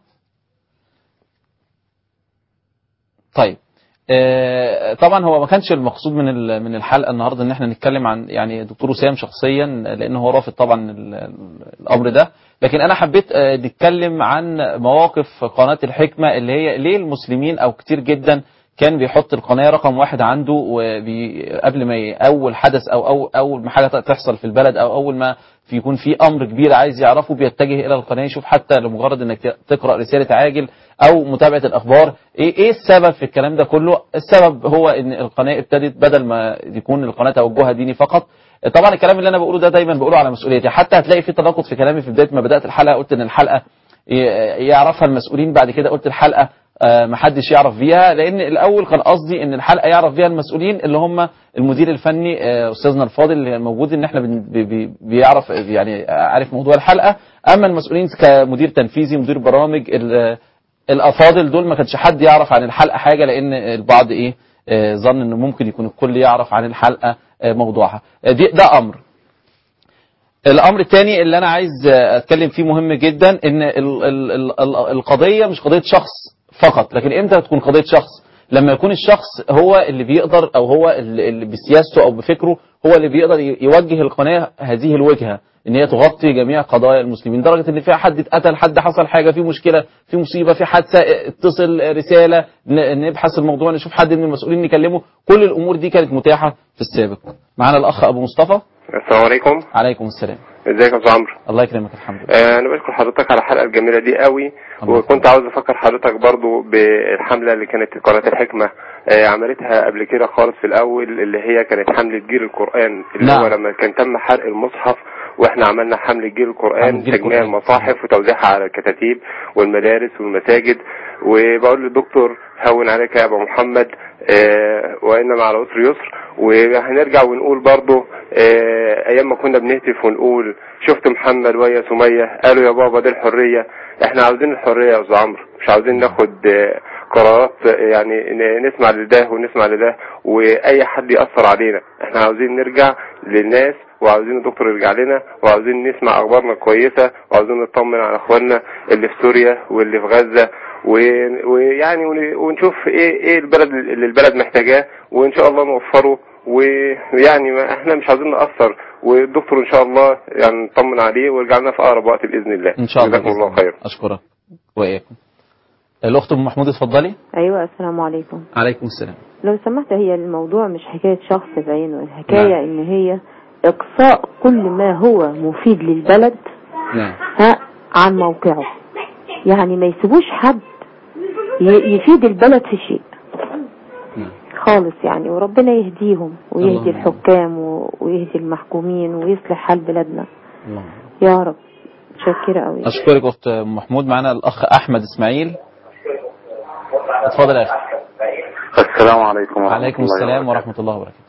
طيب آه، طبعا هو ما كانش المقصود من ال- من الحلقه النهارده ان احنا نتكلم عن يعني دكتور وسام شخصيا لان هو رافض طبعا ال- ال- الامر ده لكن انا حبيت آه، نتكلم عن مواقف قناه الحكمه اللي هي ليه المسلمين او كتير جدا كان بيحط القناه رقم واحد عنده وبي قبل ما ي- اول حدث او او اول ما حاجه تحصل في البلد او اول ما في يكون في امر كبير عايز يعرفه بيتجه الى القناه يشوف حتى لمجرد انك تقرا رساله عاجل او متابعه الاخبار ايه ايه السبب في الكلام ده كله السبب هو ان القناه ابتدت بدل ما يكون القناه توجهها ديني فقط طبعا الكلام اللي انا بقوله ده دايما بقوله على مسؤوليتي حتى هتلاقي في تناقض في كلامي في بدايه ما بدات الحلقه قلت ان الحلقه ي- يعرفها المسؤولين بعد كده قلت الحلقه آه، محدش يعرف بيها لان الاول كان قصدي ان الحلقه يعرف بيها المسؤولين اللي هم المدير الفني آه، استاذنا الفاضل اللي موجود ان احنا بن- بي- بي- بيعرف يعني عارف موضوع الحلقه اما المسؤولين كمدير تنفيذي مدير برامج ال- الافاضل دول ما كانش حد يعرف عن الحلقه حاجه لان البعض ايه آه، ظن انه ممكن يكون الكل يعرف عن الحلقه آه، موضوعها آه، دي ده امر الامر الثاني اللي انا عايز آه، اتكلم فيه مهم جدا ان ال ال ال ال القضيه مش قضيه شخص فقط لكن امتى تكون قضيه شخص لما يكون الشخص هو اللي بيقدر او هو اللي اللي بسياسته او بفكره هو اللي بيقدر ي- يوجه القناه هذه الوجهه ان هي تغطي جميع قضايا المسلمين لدرجه ان في حد اتقتل حد حصل حاجه في مشكله في مصيبه في حادثه اتصل رساله ن- نبحث الموضوع نشوف حد من المسؤولين نكلمه كل الامور دي كانت متاحه في السابق معانا الاخ ابو مصطفى السلام عليكم عليكم السلام ازيك يا استاذ عمرو الله يكرمك الحمد لله آه، انا بشكر حضرتك على الحلقه الجميله دي قوي وكنت عاوز افكر حضرتك برضو بالحمله اللي كانت قناه الحكمه آه، عملتها قبل كده خالص في الاول اللي هي كانت حمله جيل القران اللي نعم. هو لما كان تم حرق المصحف واحنا عملنا حمله جيل القران جيل تجميع القرآن. المصاحف وتوزيعها على الكتاتيب والمدارس والمساجد وبقول للدكتور هون عليك يا ابو محمد آه، وان مع العسر يسر وهنرجع ونقول برضو آه، ايام ما كنا بنهتف ونقول شفت محمد ويا سميه قالوا يا بابا دي الحريه احنا عاوزين الحريه يا استاذ عمرو مش عاوزين ناخد آه، قرارات آه، يعني ن- نسمع لده ونسمع لده واي حد ياثر علينا احنا عاوزين نرجع للناس وعاوزين الدكتور يرجع لنا وعاوزين نسمع اخبارنا كويسه وعاوزين نطمن على اخواننا اللي في سوريا واللي في غزه و- ويعني ون- ونشوف ايه ايه البلد اللي البلد محتاجاه وان شاء الله نوفره ويعني ما احنا مش عاوزين نأثر والدكتور ان شاء الله يعني نطمن عليه ويرجع لنا في اقرب وقت باذن الله ان شاء الله جزاكم الله بإذن خير اشكرك واياكم الاخت ام محمود اتفضلي ايوه السلام عليكم عليكم السلام لو سمحت هي الموضوع مش حكاية شخص بعينه الحكاية نعم. ان هي اقصاء كل ما هو مفيد للبلد نعم ها عن موقعه يعني ما يسيبوش حد ي- يفيد البلد في شيء خالص يعني وربنا يهديهم ويهدي اللهم. الحكام و- ويهدي المحكومين ويصلح حال بلادنا الله يا رب متشكرة قوي اشكرك اخت ام محمود معانا الاخ احمد اسماعيل اتفضل يا اخي السلام عليكم ورحمة عليكم الله السلام وبركاته. ورحمه الله وبركاته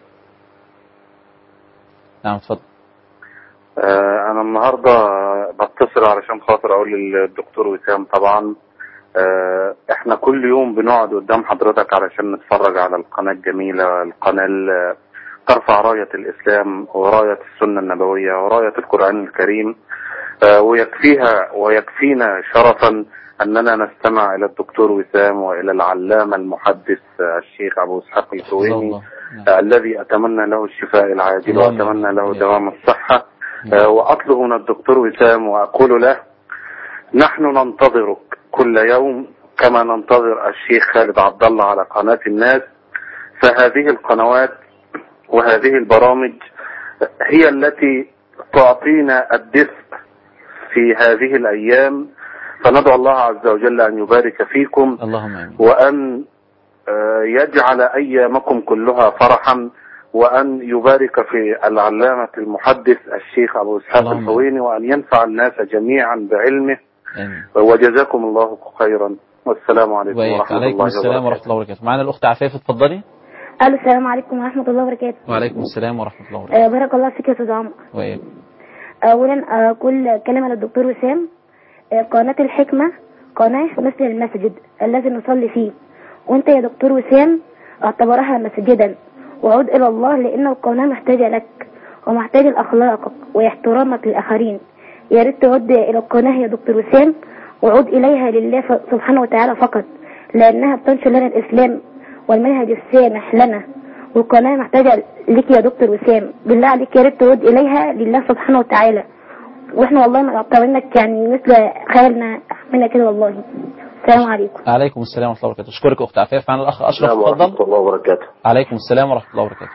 نعم اتفضل آه أنا النهاردة بتصل علشان خاطر أقول للدكتور وسام طبعا آه إحنا كل يوم بنقعد قدام حضرتك علشان نتفرج على القناة الجميلة القناة اللي ترفع راية الإسلام وراية السنة النبوية وراية القرآن الكريم آه ويكفيها ويكفينا شرفا أننا نستمع إلى الدكتور وسام وإلى العلامة المحدث آه، الشيخ أبو إسحاق الكويني آه، الذي أتمنى له الشفاء العاجل اللهم وأتمنى له دوام الصحة آه، وأطلب من الدكتور وسام وأقول له نحن ننتظرك كل يوم كما ننتظر الشيخ خالد عبد الله على قناة الناس فهذه القنوات وهذه البرامج هي التي تعطينا الدفء في هذه الأيام فندعو الله عز وجل أن يبارك فيكم اللهم امين وأن آه، يجعل أيامكم كلها فرحا وأن يبارك في العلامة المحدث الشيخ أبو إسحاق اللهم. الحويني وأن ينفع الناس جميعا بعلمه امين وجزاكم الله خيرا والسلام عليكم وإياك ورحمة عليكم الله السلام وبركاته ورحمه الله وبركاته معانا الاخت عفاف اتفضلي الو السلام عليكم ورحمه الله وبركاته وعليكم السلام ورحمه الله وبركاته آه بارك الله فيك يا استاذ عمرو واياك اولا آه كل كلمه للدكتور وسام آه قناه الحكمه قناه مثل المسجد الذي نصلي فيه وانت يا دكتور وسام اعتبرها مسجدا وعود الى الله لان القناه محتاجه لك ومحتاجه لاخلاقك واحترامك للاخرين يا ريت تعود الى القناه يا دكتور وسام وعود اليها لله ف- سبحانه وتعالى فقط لانها بتنشر لنا الاسلام والمنهج السامح لنا والقناه محتاجه لك يا دكتور وسام بالله عليك يا ريت تعود اليها لله سبحانه وتعالى واحنا والله معتبرينك يعني مثل خيالنا منا كده والله السلام عليكم عليكم السلام ورحمه الله وبركاته اشكرك اخت عفاف معانا الاخ اشرف السلام اتفضل ورحمة الله وبركاته عليكم السلام ورحمه الله وبركاته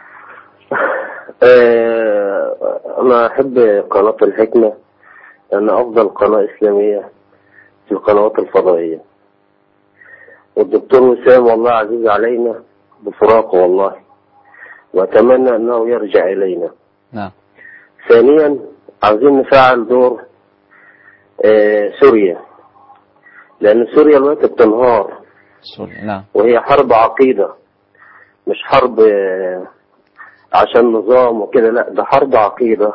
آه، أنا أحب قناة الحكمة لأن أفضل قناة إسلامية في القنوات الفضائية والدكتور وسام والله عزيز علينا بفراقه والله وأتمنى أنه يرجع إلينا نعم ثانيا عاوزين نفعل دور آه، سوريا لأن سوريا الوقت بتنهار سوري نعم وهي حرب عقيدة مش حرب آه، عشان نظام وكده لا ده حرب عقيدة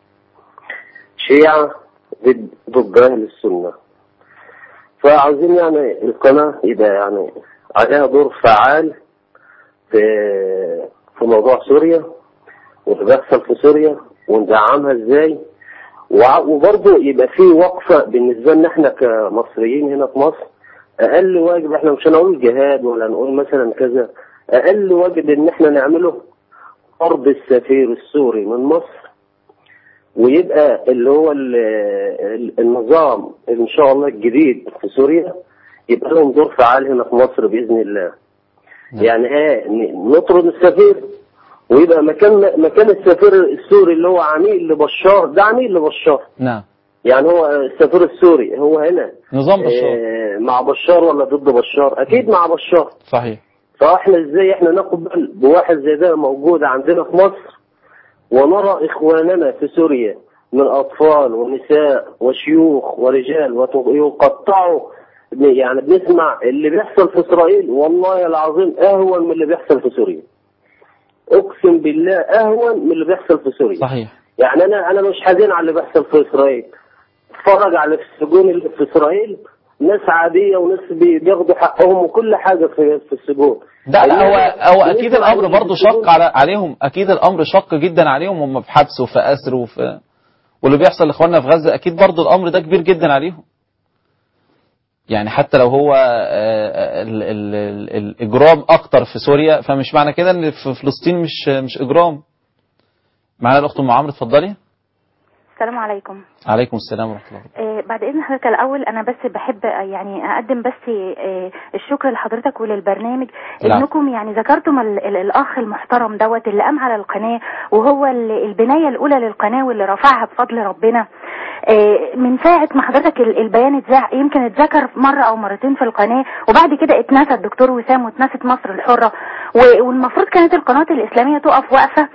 شيعة ضد ضد أهل السنة فعاوزين يعني القناة يبقى يعني عليها دور فعال في في موضوع سوريا واللي بيحصل في سوريا وندعمها ازاي وع- وبرضه يبقى في وقفة بالنسبة لنا احنا كمصريين هنا في مصر اقل واجب احنا مش هنقول جهاد ولا نقول مثلا كذا اقل واجب ان احنا نعمله طرد السفير السوري من مصر ويبقى اللي هو ال- ال- النظام ان شاء الله الجديد في سوريا يبقى لهم دور فعال هنا في مصر باذن الله يعني ايه ن- نطرد السفير ويبقى مكان مكان السفير السوري اللي هو عميل لبشار ده عميل لبشار نعم يعني هو السفير السوري هو هنا نظام بشار آه، مع بشار ولا ضد بشار اكيد مع بشار صحيح فاحنا ازاي احنا نقبل بواحد زي ده موجود عندنا في مصر ونرى اخواننا في سوريا من اطفال ونساء وشيوخ ورجال وت- يقطعوا يعني بنسمع اللي بيحصل في اسرائيل والله العظيم اهون من اللي بيحصل في سوريا اقسم بالله اهون من اللي بيحصل في سوريا صحيح يعني انا انا مش حزين على اللي بيحصل في اسرائيل اتفرج على السجون اللي في اسرائيل ناس عاديه وناس بي- بياخدوا حقهم وكل حاجه في في السجون لا لا هو إنما هو اكيد بالنسبة الامر للي برضه في السجون- شق على عليهم اكيد الامر شق جدا عليهم هم في حبس وفي اسر وفي واللي بيحصل لاخواننا في غزه اكيد برضه الامر ده كبير جدا عليهم يعني حتى لو هو آه، ال- ال- ال- الاجرام اكتر في سوريا فمش معنى كده ان في فلسطين مش مش اجرام معانا الاخت ام عمرو اتفضلي السلام عليكم عليكم السلام ورحمه الله آه، بعد اذن حضرتك الاول انا بس بحب آه، يعني اقدم بس آه، الشكر لحضرتك وللبرنامج نعم. انكم يعني ذكرتم ال- ال- الاخ المحترم دوت اللي قام على القناه وهو ال- البنايه الاولى للقناه واللي رفعها بفضل ربنا آه، من ساعة ما حضرتك ال- البيان اتذاع يمكن اتذكر مرة أو مرتين في القناة وبعد كده اتنسى الدكتور وسام واتنست مصر الحرة و- والمفروض كانت القناة الإسلامية تقف وقفة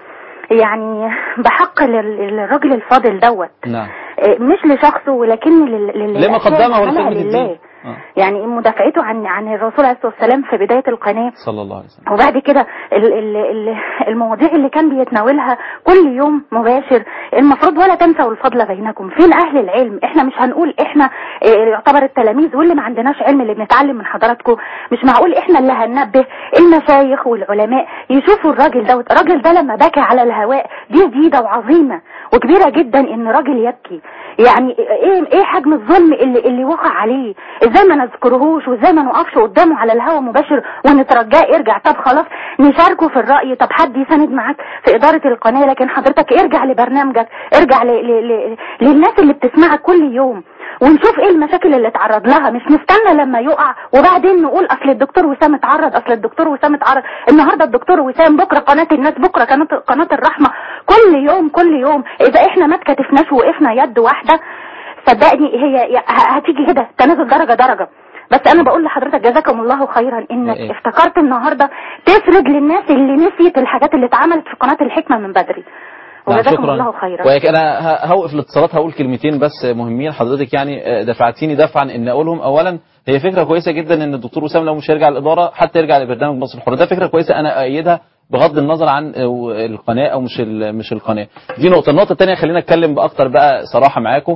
يعني بحق لل- للراجل الفاضل دوت نعم آه، مش لشخصه ولكن لل... لل... لما قدمه عملها لخدمه لله الدين آه. يعني مدافعته عن عن الرسول عليه الصلاه والسلام في بدايه القناه صلى الله عليه وسلم وبعد كده ال- ال- ال- المواضيع اللي كان بيتناولها كل يوم مباشر المفروض ولا تنسوا الفضل بينكم فين اهل العلم احنا مش هنقول احنا اه، يعتبر التلاميذ واللي ما عندناش علم اللي بنتعلم من حضراتكم مش معقول احنا اللي هننبه المشايخ والعلماء يشوفوا الراجل دوت الراجل ده لما بكى على الهواء دي جديده وعظيمه وكبيره جدا ان راجل يبكي يعني ايه ايه حجم الظلم اللي اللي وقع عليه ازاي ما نذكرهوش وازاي ما نقفش قدامه على الهوا مباشر ونترجاه ارجع طب خلاص نشاركه في الراي طب حد يساند معاك في اداره القناه لكن حضرتك ارجع لبرنامجك ارجع ل... ل... ل... للناس اللي بتسمعك كل يوم ونشوف ايه المشاكل اللي اتعرض لها مش نستنى لما يقع وبعدين نقول اصل الدكتور وسام اتعرض اصل الدكتور وسام اتعرض النهارده الدكتور وسام بكره قناه الناس بكره قناه قناه الرحمه كل يوم كل يوم اذا احنا ما اتكتفناش وقفنا يد واحده صدقني هي ه- هتيجي كده تنازل درجه درجه بس انا بقول لحضرتك جزاكم الله خيرا انك إيه؟ افتكرت النهارده تسرد للناس اللي نسيت الحاجات اللي اتعملت في قناه الحكمه من بدري نعم وجزاكم شكرا الله خيرا ولكن انا ه- هوقف الاتصالات هقول كلمتين بس مهمين حضرتك يعني آه، دفعتيني دفعا ان اقولهم اولا هي فكره كويسه جدا ان الدكتور وسام لو مش هيرجع الاداره حتى يرجع لبرنامج مصر الحر ده فكره كويسه انا اؤيدها بغض النظر عن آه، القناه او مش ال- مش القناه دي نقطه النقطه الثانيه خلينا اتكلم باكتر بقى صراحه معاكم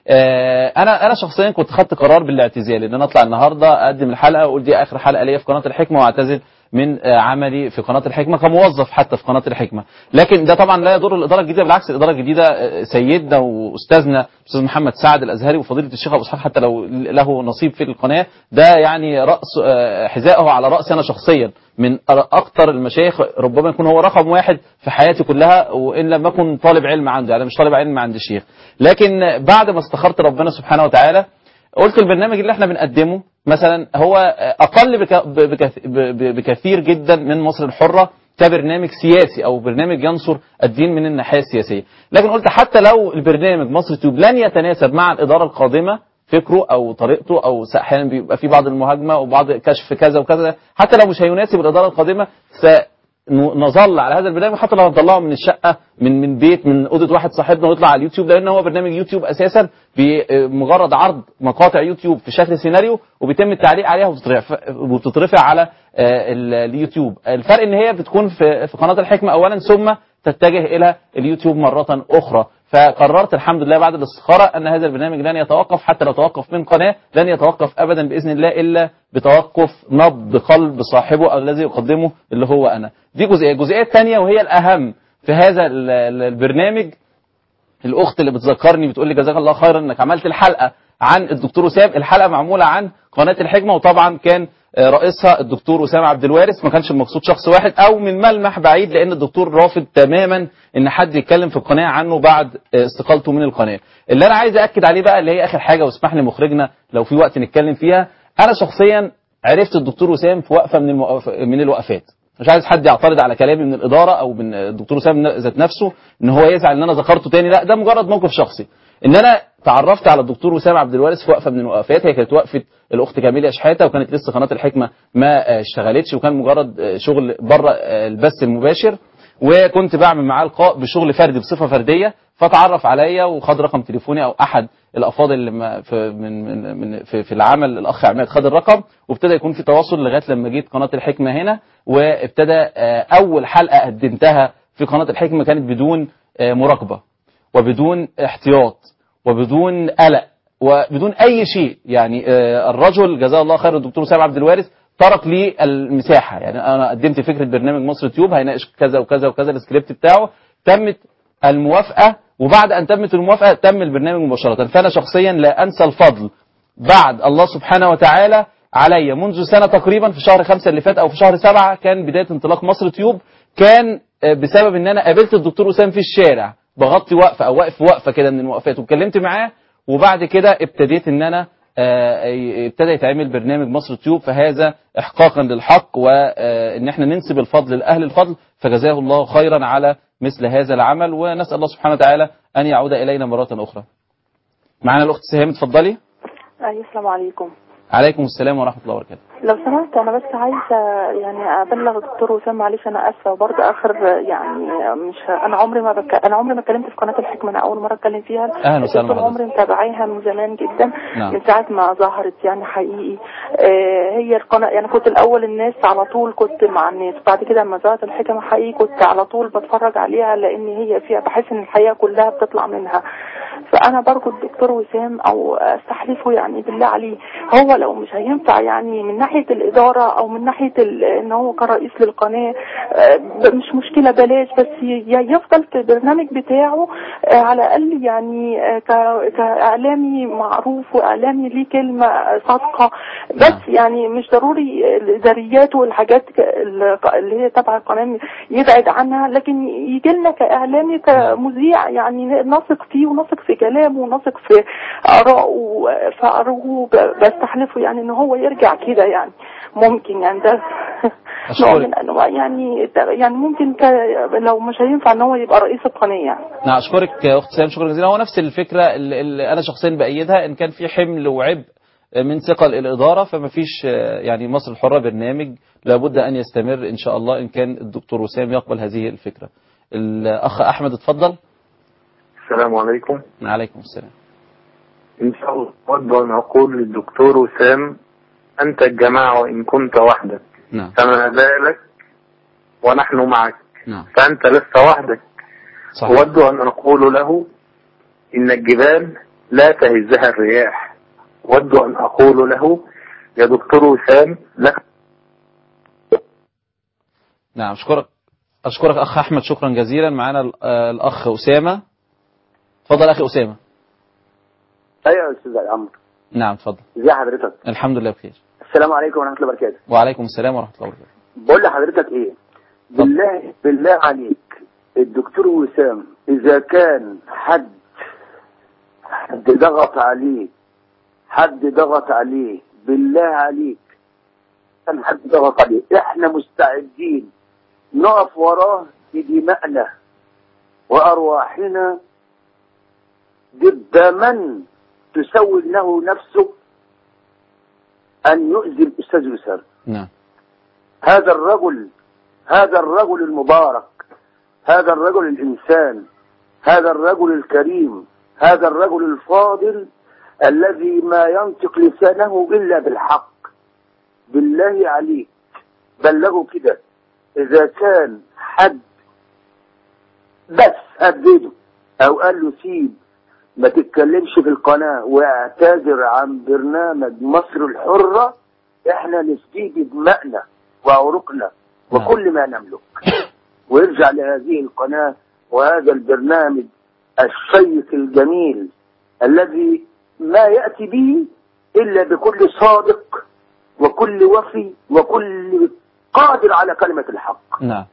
آه، انا انا شخصيا كنت خدت قرار بالاعتزال ان انا اطلع النهارده اقدم الحلقه واقول دي اخر حلقه ليا في قناه الحكمه واعتزل من آه، عملي في قناه الحكمه كموظف حتى في قناه الحكمه لكن ده طبعا لا يضر الاداره الجديده بالعكس الاداره الجديده آه، سيدنا واستاذنا استاذ محمد سعد الازهري وفضيله الشيخ ابو اسحاق حتى لو له نصيب في القناه ده يعني راس آه، حذائه على راسي انا شخصيا من اكثر المشايخ ربما يكون هو رقم واحد في حياتي كلها وان لم اكن طالب علم عنده يعني مش طالب علم عند الشيخ لكن بعد ما استخرت ربنا سبحانه وتعالى قلت البرنامج اللي احنا بنقدمه مثلا هو اقل بك- بكث- ب- بكثير جدا من مصر الحره كبرنامج سياسي او برنامج ينصر الدين من الناحيه السياسيه لكن قلت حتى لو البرنامج مصر تيوب لن يتناسب مع الاداره القادمه فكره او طريقته او س- احيانا بيبقى في بعض المهاجمه وبعض كشف كذا وكذا حتى لو مش هيناسب الاداره القادمه ن- نظل على هذا البرنامج حتى لو هنطلعه من الشقه من من بيت من اوضه واحد صاحبنا ويطلع على اليوتيوب لان هو برنامج يوتيوب اساسا بمجرد عرض مقاطع يوتيوب في شكل سيناريو وبيتم التعليق عليها وبتترفع وبتترفع على آه، ال- اليوتيوب الفرق ان هي بتكون في في قناه الحكمه اولا ثم تتجه الى اليوتيوب مره اخرى فقررت الحمد لله بعد الاستخاره ان هذا البرنامج لن يتوقف حتى لو توقف من قناه لن يتوقف ابدا باذن الله الا بتوقف نبض قلب صاحبه الذي يقدمه اللي هو انا دي جزئيه الجزئيه الثانيه وهي الاهم في هذا ال- ال- البرنامج الاخت اللي بتذكرني بتقول لي جزاك الله خيرا انك عملت الحلقه عن الدكتور وسام الحلقه معموله عن قناه الحكمه وطبعا كان آه، رئيسها الدكتور وسام عبد الوارث ما كانش المقصود شخص واحد او من ملمح بعيد لان الدكتور رافض تماما ان حد يتكلم في القناه عنه بعد آه، استقالته من القناه اللي انا عايز اكد عليه بقى اللي هي اخر حاجه واسمح لي مخرجنا لو في وقت نتكلم فيها انا شخصيا عرفت الدكتور وسام في وقفه من الموقف من الوقفات مش عايز حد يعترض على كلامي من الاداره او من الدكتور وسام ذات نفسه ان هو يزعل ان انا ذكرته تاني لا ده مجرد موقف شخصي ان انا تعرفت على الدكتور وسام عبد الوارث في وقفه من الوقفات هي كانت وقفه الاخت كاميليا شحاته وكانت لسه قناه الحكمه ما آه، اشتغلتش وكان مجرد آه، شغل بره آه، البث المباشر وكنت بعمل معاه لقاء بشغل فردي بصفه فرديه فتعرف عليا وخد رقم تليفوني او احد الافاضل اللي ما- في من من من في, في العمل الاخ عماد خد الرقم وابتدى يكون في تواصل لغايه لما جيت قناه الحكمه هنا وابتدى آه، اول حلقه قدمتها في قناه الحكمه كانت بدون آه، مراقبه وبدون احتياط وبدون قلق وبدون اي شيء يعني آه، الرجل جزاه الله خير الدكتور سامع عبد الوارث ترك لي المساحه يعني انا قدمت فكره برنامج مصر تيوب هيناقش كذا وكذا وكذا السكريبت بتاعه تمت الموافقه وبعد ان تمت الموافقه تم البرنامج مباشره فانا شخصيا لا انسى الفضل بعد الله سبحانه وتعالى عليا منذ سنه تقريبا في شهر خمسة اللي فات او في شهر سبعة كان بدايه انطلاق مصر تيوب كان آه، بسبب ان انا قابلت الدكتور وسام في الشارع بغطي وقفه او واقف وقفه كده من الوقفات واتكلمت معاه وبعد كده ابتديت ان انا آه، ي- ابتدى يتعمل برنامج مصر تيوب فهذا احقاقا للحق وان احنا ننسب الفضل لاهل الفضل فجزاه الله خيرا على مثل هذا العمل ونسال الله سبحانه وتعالى ان يعود الينا مره اخرى. معانا الاخت سهام اتفضلي. أيوة السلام عليكم عليكم السلام ورحمه الله وبركاته. لو سمحت انا بس عايزه يعني ابلغ الدكتور وسام معلش انا اسفه وبرضه اخر يعني مش انا عمري ما بك... انا عمري ما اتكلمت في قناه الحكمه انا اول مره اتكلم فيها أهلا وسهلا طول بحضرتك. عمري متابعاها من زمان جدا نعم. من ساعه ما ظهرت يعني حقيقي آه هي القناه يعني كنت الاول الناس على طول كنت مع الناس بعد كده لما ظهرت الحكمه حقيقي كنت على طول بتفرج عليها لان هي فيها بحس ان الحقيقه كلها بتطلع منها فانا برجو الدكتور وسام او استحلفه يعني بالله عليه هو لو مش هينفع يعني من ناحيه الاداره او من ناحيه ال- ان هو كرئيس للقناه آه، ب- مش مشكله بلاش بس ي- يفضل في البرنامج بتاعه آه، على الاقل يعني آه، ك- كاعلامي معروف واعلامي ليه كلمه آه، صادقه بس يعني مش ضروري الاداريات والحاجات ك- ال- اللي هي تبع القناه يبعد عنها لكن يجي لنا كاعلامي كمذيع يعني نثق فيه ونثق في كلامه ونثق في ارائه فارجو ب- بستحلفه يعني ان هو يرجع كده يعني ممكن يعني ده نوع من انواع يعني يعني ممكن ك لو مش هينفع ان هو يبقى رئيس القناه يعني نعم اشكرك يا اخت سهام شكرا جزيلا هو نفس الفكره اللي اللي انا شخصيا بايدها ان كان في حمل وعبء من ثقل الاداره فما فيش آه، يعني مصر الحره برنامج لابد ان يستمر ان شاء الله ان كان الدكتور وسام يقبل هذه الفكره. الاخ احمد اتفضل. السلام عليكم عليكم السلام. إن شاء الله أود أن أقول للدكتور وسام أنت الجماعة وإن كنت وحدك نعم. فما بالك ونحن معك نعم. فأنت لست وحدك صحيح. أود أن أقول له إن الجبال لا تهزها الرياح أود أن أقول له يا دكتور وسام لك نعم اشكرك اشكرك اخ احمد شكرا جزيلا معانا ال- آه، الاخ اسامه. اتفضل اخي اسامه. ايوه يا استاذ عمرو نعم اتفضل. ازي حضرتك الحمد لله بخير. السلام عليكم ورحمه الله وبركاته وعليكم السلام ورحمه الله وبركاته. بقول لحضرتك ايه بالله بالله عليك الدكتور وسام اذا كان حد حد ضغط عليه حد ضغط عليه بالله عليك كان حد ضغط عليه احنا مستعدين نقف وراه بدمائنا وارواحنا ضد من تسول له نفسه ان يؤذي الاستاذ وسام نعم. هذا الرجل هذا الرجل المبارك هذا الرجل الإنسان هذا الرجل الكريم هذا الرجل الفاضل الذي ما ينطق لسانه إلا بالحق بالله عليك بلغوا كده إذا كان حد بس هدده أو قال له سيب ما تتكلمش في القناة واعتذر عن برنامج مصر الحرة احنا نسقيه بدمائنا وعروقنا وكل ما نملك ويرجع لهذه القناة وهذا البرنامج الشيق الجميل الذي ما يأتي به إلا بكل صادق وكل وفي وكل قادر على كلمة الحق نعم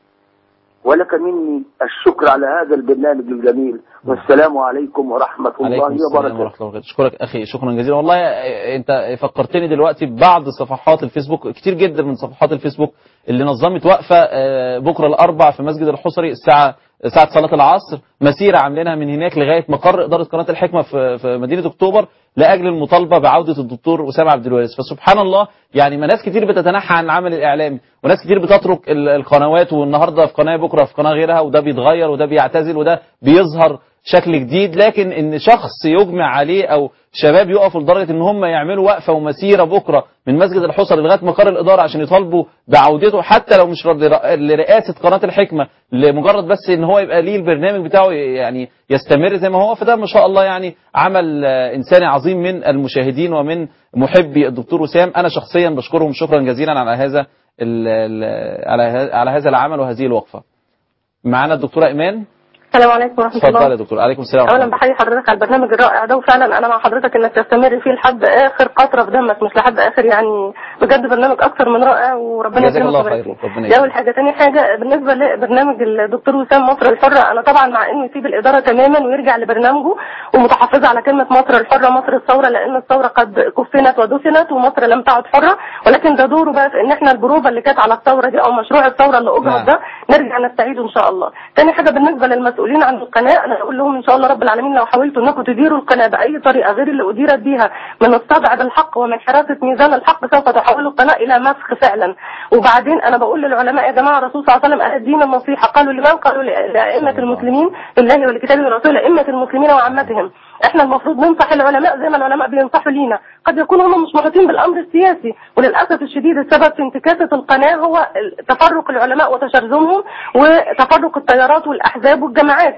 ولك مني الشكر على هذا البرنامج الجميل والسلام عليكم ورحمة الله عليكم السلام وبركاته ورحمة الله وبركاته أشكرك أخي شكرا جزيلا والله أنت فكرتني دلوقتي ببعض صفحات الفيسبوك كتير جدا من صفحات الفيسبوك اللي نظمت وقفة آه، بكرة الأربع في مسجد الحصري الساعة ساعة صلاة العصر مسيرة عاملينها من هناك لغاية مقر إدارة قناة الحكمة في في مدينة أكتوبر لأجل المطالبة بعودة الدكتور أسامة عبد الوارث فسبحان الله يعني ما ناس كتير بتتنحى عن العمل الإعلامي وناس كتير بتترك ال- القنوات والنهاردة في قناة بكرة في قناة غيرها وده بيتغير وده بيعتزل وده بيظهر شكل جديد لكن ان شخص يجمع عليه او شباب يقفوا لدرجه ان هم يعملوا وقفه ومسيره بكره من مسجد الحصر لغايه مقر الاداره عشان يطالبوا بعودته حتى لو مش لر- لرئاسه قناه الحكمه لمجرد بس ان هو يبقى ليه البرنامج بتاعه يعني يستمر زي ما هو فده ما شاء الله يعني عمل آه، انساني عظيم من المشاهدين ومن محبي الدكتور وسام انا شخصيا بشكرهم شكرا جزيلا على هذا ال- ال- على ه- على هذا العمل وهذه الوقفه معانا الدكتوره ايمان السلام عليكم ورحمة اتفضل الله يا دكتور عليكم السلام ورحمة اولا بحيي حضرتك على البرنامج الرائع ده وفعلا انا مع حضرتك انك تستمر فيه لحد اخر قطره في دمك مش لحد اخر يعني بجد برنامج اكثر من رائع وربنا جزاك يكرمك الله ويبارك خير فيك. ربنا دي اول يكرمك حاجه تاني حاجه بالنسبه لبرنامج الدكتور وسام مصر الحره انا طبعا مع انه يسيب الاداره تماما ويرجع لبرنامجه ومتحفظه على كلمه مصر الحره مصر الثوره لان الثوره قد كفنت ودفنت ومصر لم تعد حره ولكن ده دوره بقى في ان احنا البروفه اللي كانت على الثوره دي او مشروع الثوره اللي اجرت نعم. ده نرجع نستعيده ان شاء الله تاني حاجه بالنسبه للمسؤولين عن القناه انا اقول لهم ان شاء الله رب العالمين لو حاولتوا انكم تديروا القناه باي طريقه غير اللي اديرت بيها من الصدع بالحق ومن حراسه ميزان الحق سوف تحولوا القناه الى مسخ فعلا وبعدين انا بقول للعلماء يا جماعه الرسول صلى الله عليه وسلم قال الدين النصيحه قالوا لمن قالوا ل- لائمه المسلمين لله ولكتابه ورسوله ائمه المسلمين وعامتهم احنا المفروض ننصح العلماء زي ما العلماء بينصحوا لينا قد يكونوا هم مش محيطين بالامر السياسي وللاسف الشديد السبب في انتكاسه القناه هو ال- تفرق العلماء وتشرذمهم وتفرق التيارات والاحزاب والجماعات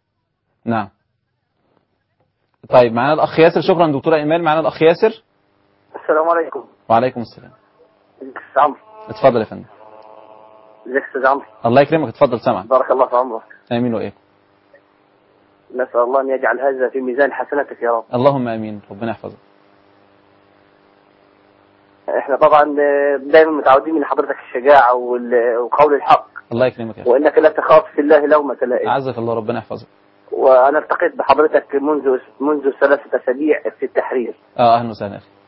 نعم طيب معانا الاخ ياسر شكرا دكتوره ايمان معانا الاخ ياسر السلام عليكم وعليكم السلام ازيك يا أستاذ عمرو اتفضل يا فندم ازيك يا أستاذ عمرو الله يكرمك اتفضل سامع بارك الله في عمرك امين وايه نسأل الله أن يجعل هذا في ميزان حسناتك يا رب اللهم امين ربنا يحفظك احنا طبعا آه، دايما متعودين من حضرتك الشجاعة وال- وقول الحق الله يكرمك يا أخي. وانك لا تخاف في الله لومة لائم اعزك الله ربنا يحفظك وانا التقيت بحضرتك منذ منذ ثلاثة اسابيع في التحرير اه اهلا وسهلا يا اخي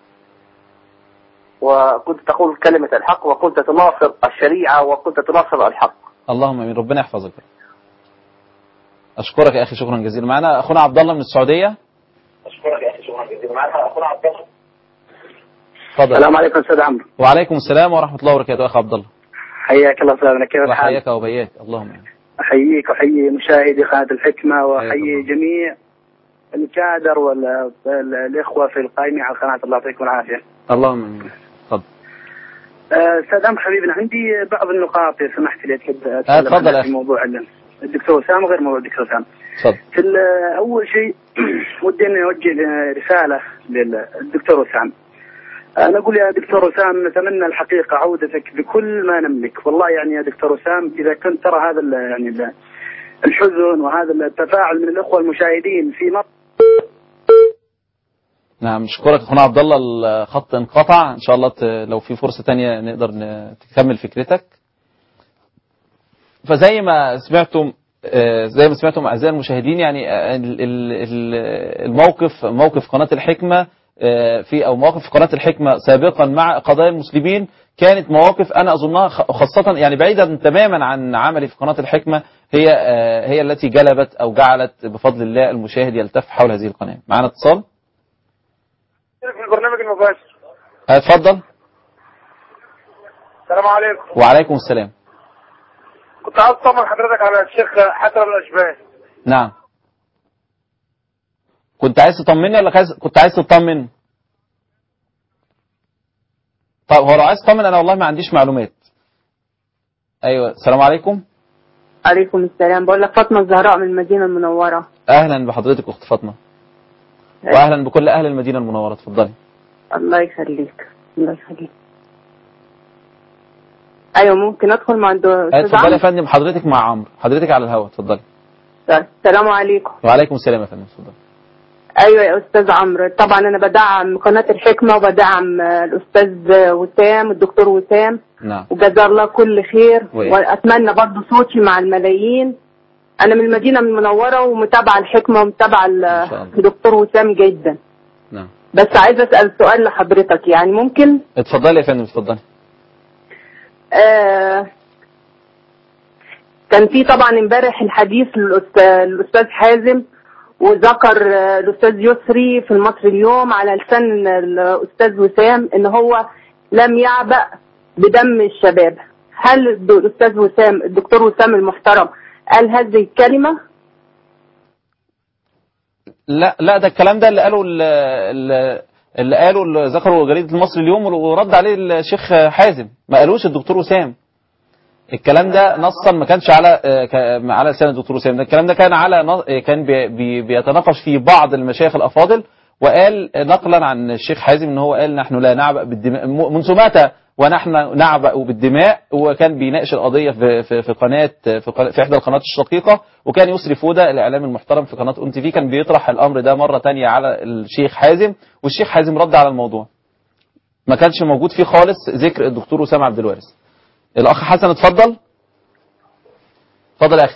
وكنت تقول كلمة الحق وكنت تناصر الشريعة وكنت تناصر الحق اللهم امين ربنا يحفظك اشكرك يا اخي شكرا جزيلا معانا اخونا عبد الله من السعوديه اشكرك يا اخي شكرا جزيلا معنا اخونا عبد الله اتفضل السلام عليكم استاذ عمرو وعليكم السلام ورحمه الله وبركاته اخ عبد الله حياك الله استاذنا كيف الحال؟ وحياك وبياك اللهم امين احييك واحيي مشاهدي قناه الحكمه واحيي جميع الكادر والاخوه في القائمين على القناه الله يعطيكم العافيه. اللهم امين اتفضل آه، استاذ عمرو حبيبنا عندي بعض النقاط اذا سمحت لي تحب آه، اتكلم تفضل عنها يا في أخي. موضوع ال- الدكتور وسام وغير موضوع الدكتور وسام. اتفضل في ال- اول شيء ودي اني اوجه رساله للدكتور وسام. انا اقول يا دكتور وسام نتمنى الحقيقه عودتك بكل ما نملك، والله يعني يا دكتور وسام اذا كنت ترى هذا ال- يعني ال- الحزن وهذا التفاعل من الاخوه المشاهدين في مصر نعم اشكرك اخونا عبد الله الخط انقطع ان شاء الله ت... لو في فرصه تانية نقدر ن... تكمل فكرتك فزي ما سمعتم آه، زي ما سمعتم اعزائي المشاهدين يعني آه، ال- ال- ال- الموقف موقف قناه الحكمه آه، في او مواقف قناه الحكمه سابقا مع قضايا المسلمين كانت مواقف انا اظنها خ- خاصه يعني بعيدا تماما عن عملي في قناه الحكمه هي آه، هي التي جلبت او جعلت بفضل الله المشاهد يلتف حول هذه القناه معنا اتصال في البرنامج المباشر اتفضل السلام عليكم وعليكم السلام كنت عاوز اطمن حضرتك على الشيخ حسن الاشباه نعم كنت عايز تطمني ولا عايز كنت عايز تطمن طب هو لو عايز تطمن انا والله ما عنديش معلومات ايوه السلام عليكم عليكم السلام بقول لك فاطمة الزهراء من المدينة المنورة اهلا بحضرتك اخت فاطمه واهلا بكل اهل المدينه المنوره اتفضلي الله يخليك الله يخليك ايوه ممكن ادخل مع عند أيوة، استاذ اتفضلي يا عمرو فندم حضرتك مع عمرو حضرتك على الهواء اتفضلي السلام عليكم وعليكم السلام يا فندم اتفضلي ايوه يا استاذ عمرو طبعا انا بدعم قناه الحكمه وبدعم آه، الاستاذ وسام الدكتور وسام نعم وجزاه الله كل خير وإيه؟ واتمنى برضو صوتي مع الملايين انا من المدينه المنوره ومتابعه الحكمه ومتابعه ال- الدكتور وسام جدا نعم بس عايزه اسال سؤال لحضرتك يعني ممكن اتفضلي يا فندم اتفضلي آه كان في طبعا امبارح الحديث للأست- للاستاذ حازم وذكر آه، الاستاذ يسري في المصري اليوم على لسان الاستاذ وسام ان هو لم يعبأ بدم الشباب هل الد- الاستاذ وسام الدكتور وسام المحترم قال هذه الكلمه لا لا ده الكلام ده اللي قاله ال- ال- اللي قاله اللي ذكره جريدة المصري اليوم ورد عليه الشيخ حازم ما قالوش الدكتور وسام الكلام ده نصا ما كانش على آه، ك- على لسان الدكتور وسام ده الكلام ده كان على نص- آه، كان بي بي بيتناقش فيه بعض المشايخ الافاضل وقال آه، نقلا عن الشيخ حازم ان هو قال نحن لا نعبأ بالدماء م- منذ متى ونحن نعبأ بالدماء وكان بيناقش القضيه في في في قناه في, قناة في احدى القنوات الشقيقه وكان يسري فوده الاعلام المحترم في قناه ام تي في كان بيطرح الامر ده مره تانية على الشيخ حازم والشيخ حازم رد على الموضوع ما كانش موجود فيه خالص ذكر الدكتور وسام عبد الوارث الاخ حسن اتفضل اتفضل يا اخي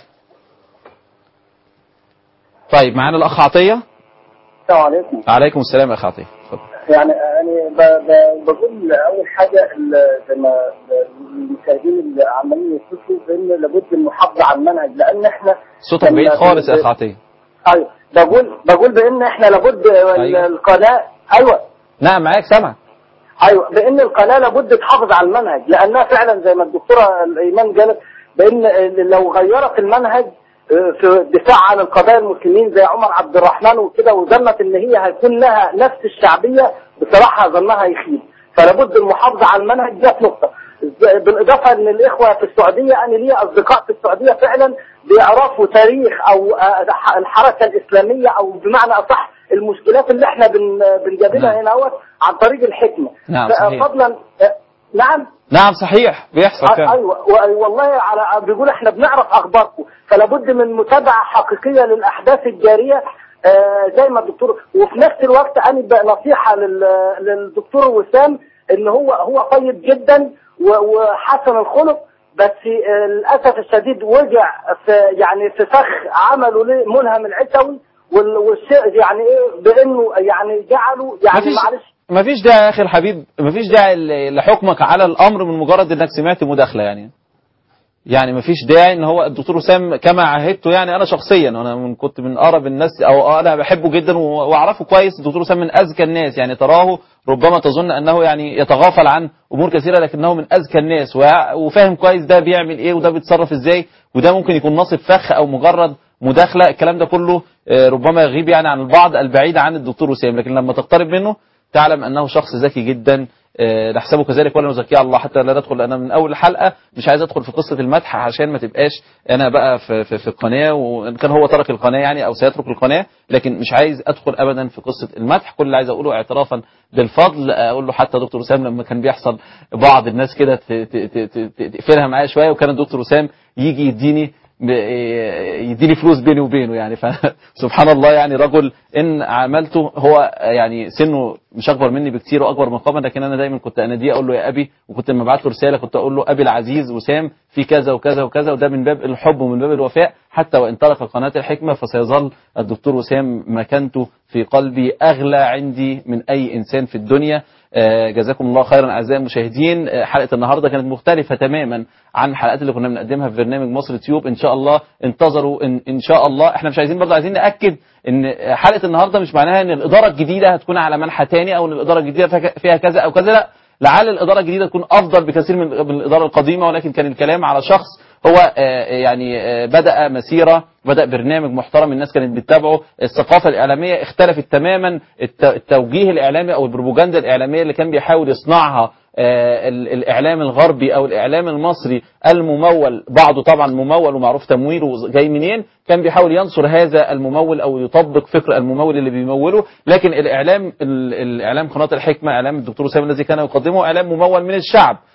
طيب معانا الاخ عطيه السلام عليكم عليكم السلام يا اخ عطيه اتفضل يعني يعني ب- ب- بقول اول حاجه ال- زي ما المشاهدين اللي عمالين يتصلوا بان لابد من المحافظه على المنهج لان احنا صوتك بعيد خالص يا اخ عطيه ايوه بقول بقول بان احنا لابد أيوة. القناه ايوه نعم معاك سامع ايوه بان القناه لابد تحافظ على المنهج لانها فعلا زي ما الدكتوره الايمان قالت بان لو غيرت المنهج آه، في الدفاع عن القضايا المسلمين زي عمر عبد الرحمن وكده وظنت ان هي هيكون لها نفس الشعبيه بصراحه ظنها يخيب فلابد المحافظه على المنهج دي نقطه ز- بالاضافه ان الاخوه في السعوديه انا ليا اصدقاء في السعوديه فعلا بيعرفوا تاريخ او آه، الحركه الاسلاميه او بمعنى اصح المشكلات اللي احنا بن بنقابلها هنا اهوت عن طريق الحكمه نعم، ف- صحيح. فضلا آه، نعم نعم صحيح بيحصل آه، فعلا ايوه و- والله على بيقول احنا بنعرف اخباركم فلا بد من متابعه حقيقيه للاحداث الجاريه آه، زي ما الدكتور وفي نفس الوقت انا ب- نصيحه لل- للدكتور وسام ان هو هو طيب جدا و- وحسن الخلق بس آه، للاسف الشديد وقع في يعني في فخ عمله ليه ملهم العتوي وال- والشيء يعني ايه بانه يعني جعله يعني مفيش معلش مفيش داعي يا اخي الحبيب مفيش داعي ل- لحكمك على الامر من مجرد انك سمعت مداخله يعني يعني مفيش داعي ان هو الدكتور وسام كما عهدته يعني انا شخصيا انا من كنت من اقرب الناس او انا بحبه جدا و- واعرفه كويس الدكتور وسام من اذكى الناس يعني تراه ربما تظن انه يعني يتغافل عن امور كثيره لكنه من اذكى الناس وع- وفاهم كويس ده بيعمل ايه وده بيتصرف ازاي وده ممكن يكون نصب فخ او مجرد مداخله الكلام ده كله آه، ربما يغيب يعني عن البعض البعيد عن الدكتور وسام لكن لما تقترب منه تعلم انه شخص ذكي جدا آه، نحسبه كذلك ولا نزكيه على الله حتى لا ندخل انا من اول الحلقه مش عايز ادخل في قصه المدح عشان ما تبقاش انا بقى في في, في القناه وان كان هو ترك القناه يعني او سيترك القناه لكن مش عايز ادخل ابدا في قصه المدح كل اللي عايز اقوله اعترافا بالفضل اقول له حتى دكتور وسام لما كان بيحصل بعض الناس كده ت- ت- ت- ت- ت- تقفلها معايا شويه وكان الدكتور وسام يجي يديني ب- يديني فلوس بيني وبينه يعني فسبحان الله يعني رجل ان عملته هو يعني سنه مش اكبر مني بكتير واكبر مقاما لكن انا دايما كنت اناديه اقول له يا ابي وكنت لما ابعت له رساله كنت اقول له ابي العزيز وسام في كذا وكذا وكذا وده من باب الحب ومن باب الوفاء حتى وان ترك قناه الحكمه فسيظل الدكتور وسام مكانته في قلبي اغلى عندي من اي انسان في الدنيا آه، جزاكم الله خيرا اعزائي المشاهدين آه، حلقه النهارده كانت مختلفه تماما عن الحلقات اللي كنا بنقدمها في برنامج مصر تيوب ان شاء الله انتظروا ان, إن شاء الله احنا مش عايزين برضه عايزين ناكد ان حلقه النهارده مش معناها ان الاداره الجديده هتكون على منحى تاني او ان الاداره الجديده فيها- فيها كذا او كذا لا لعل الاداره الجديده تكون افضل بكثير من من الاداره القديمه ولكن كان الكلام على شخص هو آه، يعني آه، بدا مسيره بدا برنامج محترم الناس كانت بتتابعه الثقافه الاعلاميه اختلفت تماما الت- التوجيه الاعلامي او البروباجندا الاعلاميه اللي كان بيحاول يصنعها آه، ال- الاعلام الغربي او الاعلام المصري الممول بعضه طبعا ممول ومعروف تمويله جاي منين كان بيحاول ينصر هذا الممول او يطبق فكر الممول اللي بيموله لكن الاعلام ال- الاعلام قناه الحكمه اعلام الدكتور اسامه الذي كان يقدمه اعلام ممول من الشعب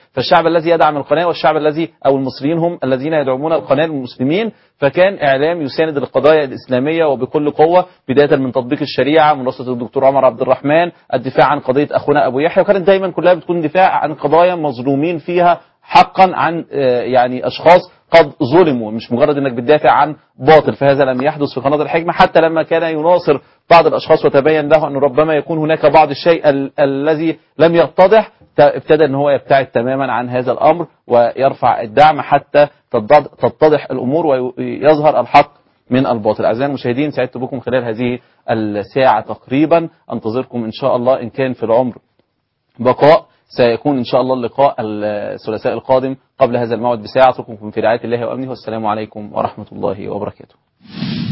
فالشعب الذي يدعم القناة والشعب الذي أو المصريين هم الذين يدعمون القناة المسلمين فكان إعلام يساند القضايا الإسلامية وبكل قوة بداية من تطبيق الشريعة مناصرة الدكتور عمر عبد الرحمن الدفاع عن قضية أخونا أبو يحيى وكانت دايما كلها بتكون دفاع عن قضايا مظلومين فيها حقا عن آه، يعني أشخاص قد ظلموا مش مجرد انك بتدافع عن باطل فهذا لم يحدث في قناة الحكمة حتى لما كان يناصر بعض الاشخاص وتبين له انه ربما يكون هناك بعض الشيء ال- الذي لم يتضح ت- ابتدى ان هو يبتعد تماما عن هذا الامر ويرفع الدعم حتى تتضح تتضح الامور ويظهر الحق من الباطل اعزائي المشاهدين سعدت بكم خلال هذه الساعة تقريبا انتظركم ان شاء الله ان كان في العمر بقاء سيكون إن شاء الله اللقاء الثلاثاء القادم قبل هذا الموعد بساعة أترككم في رعاية الله وأمنه والسلام عليكم ورحمة الله وبركاته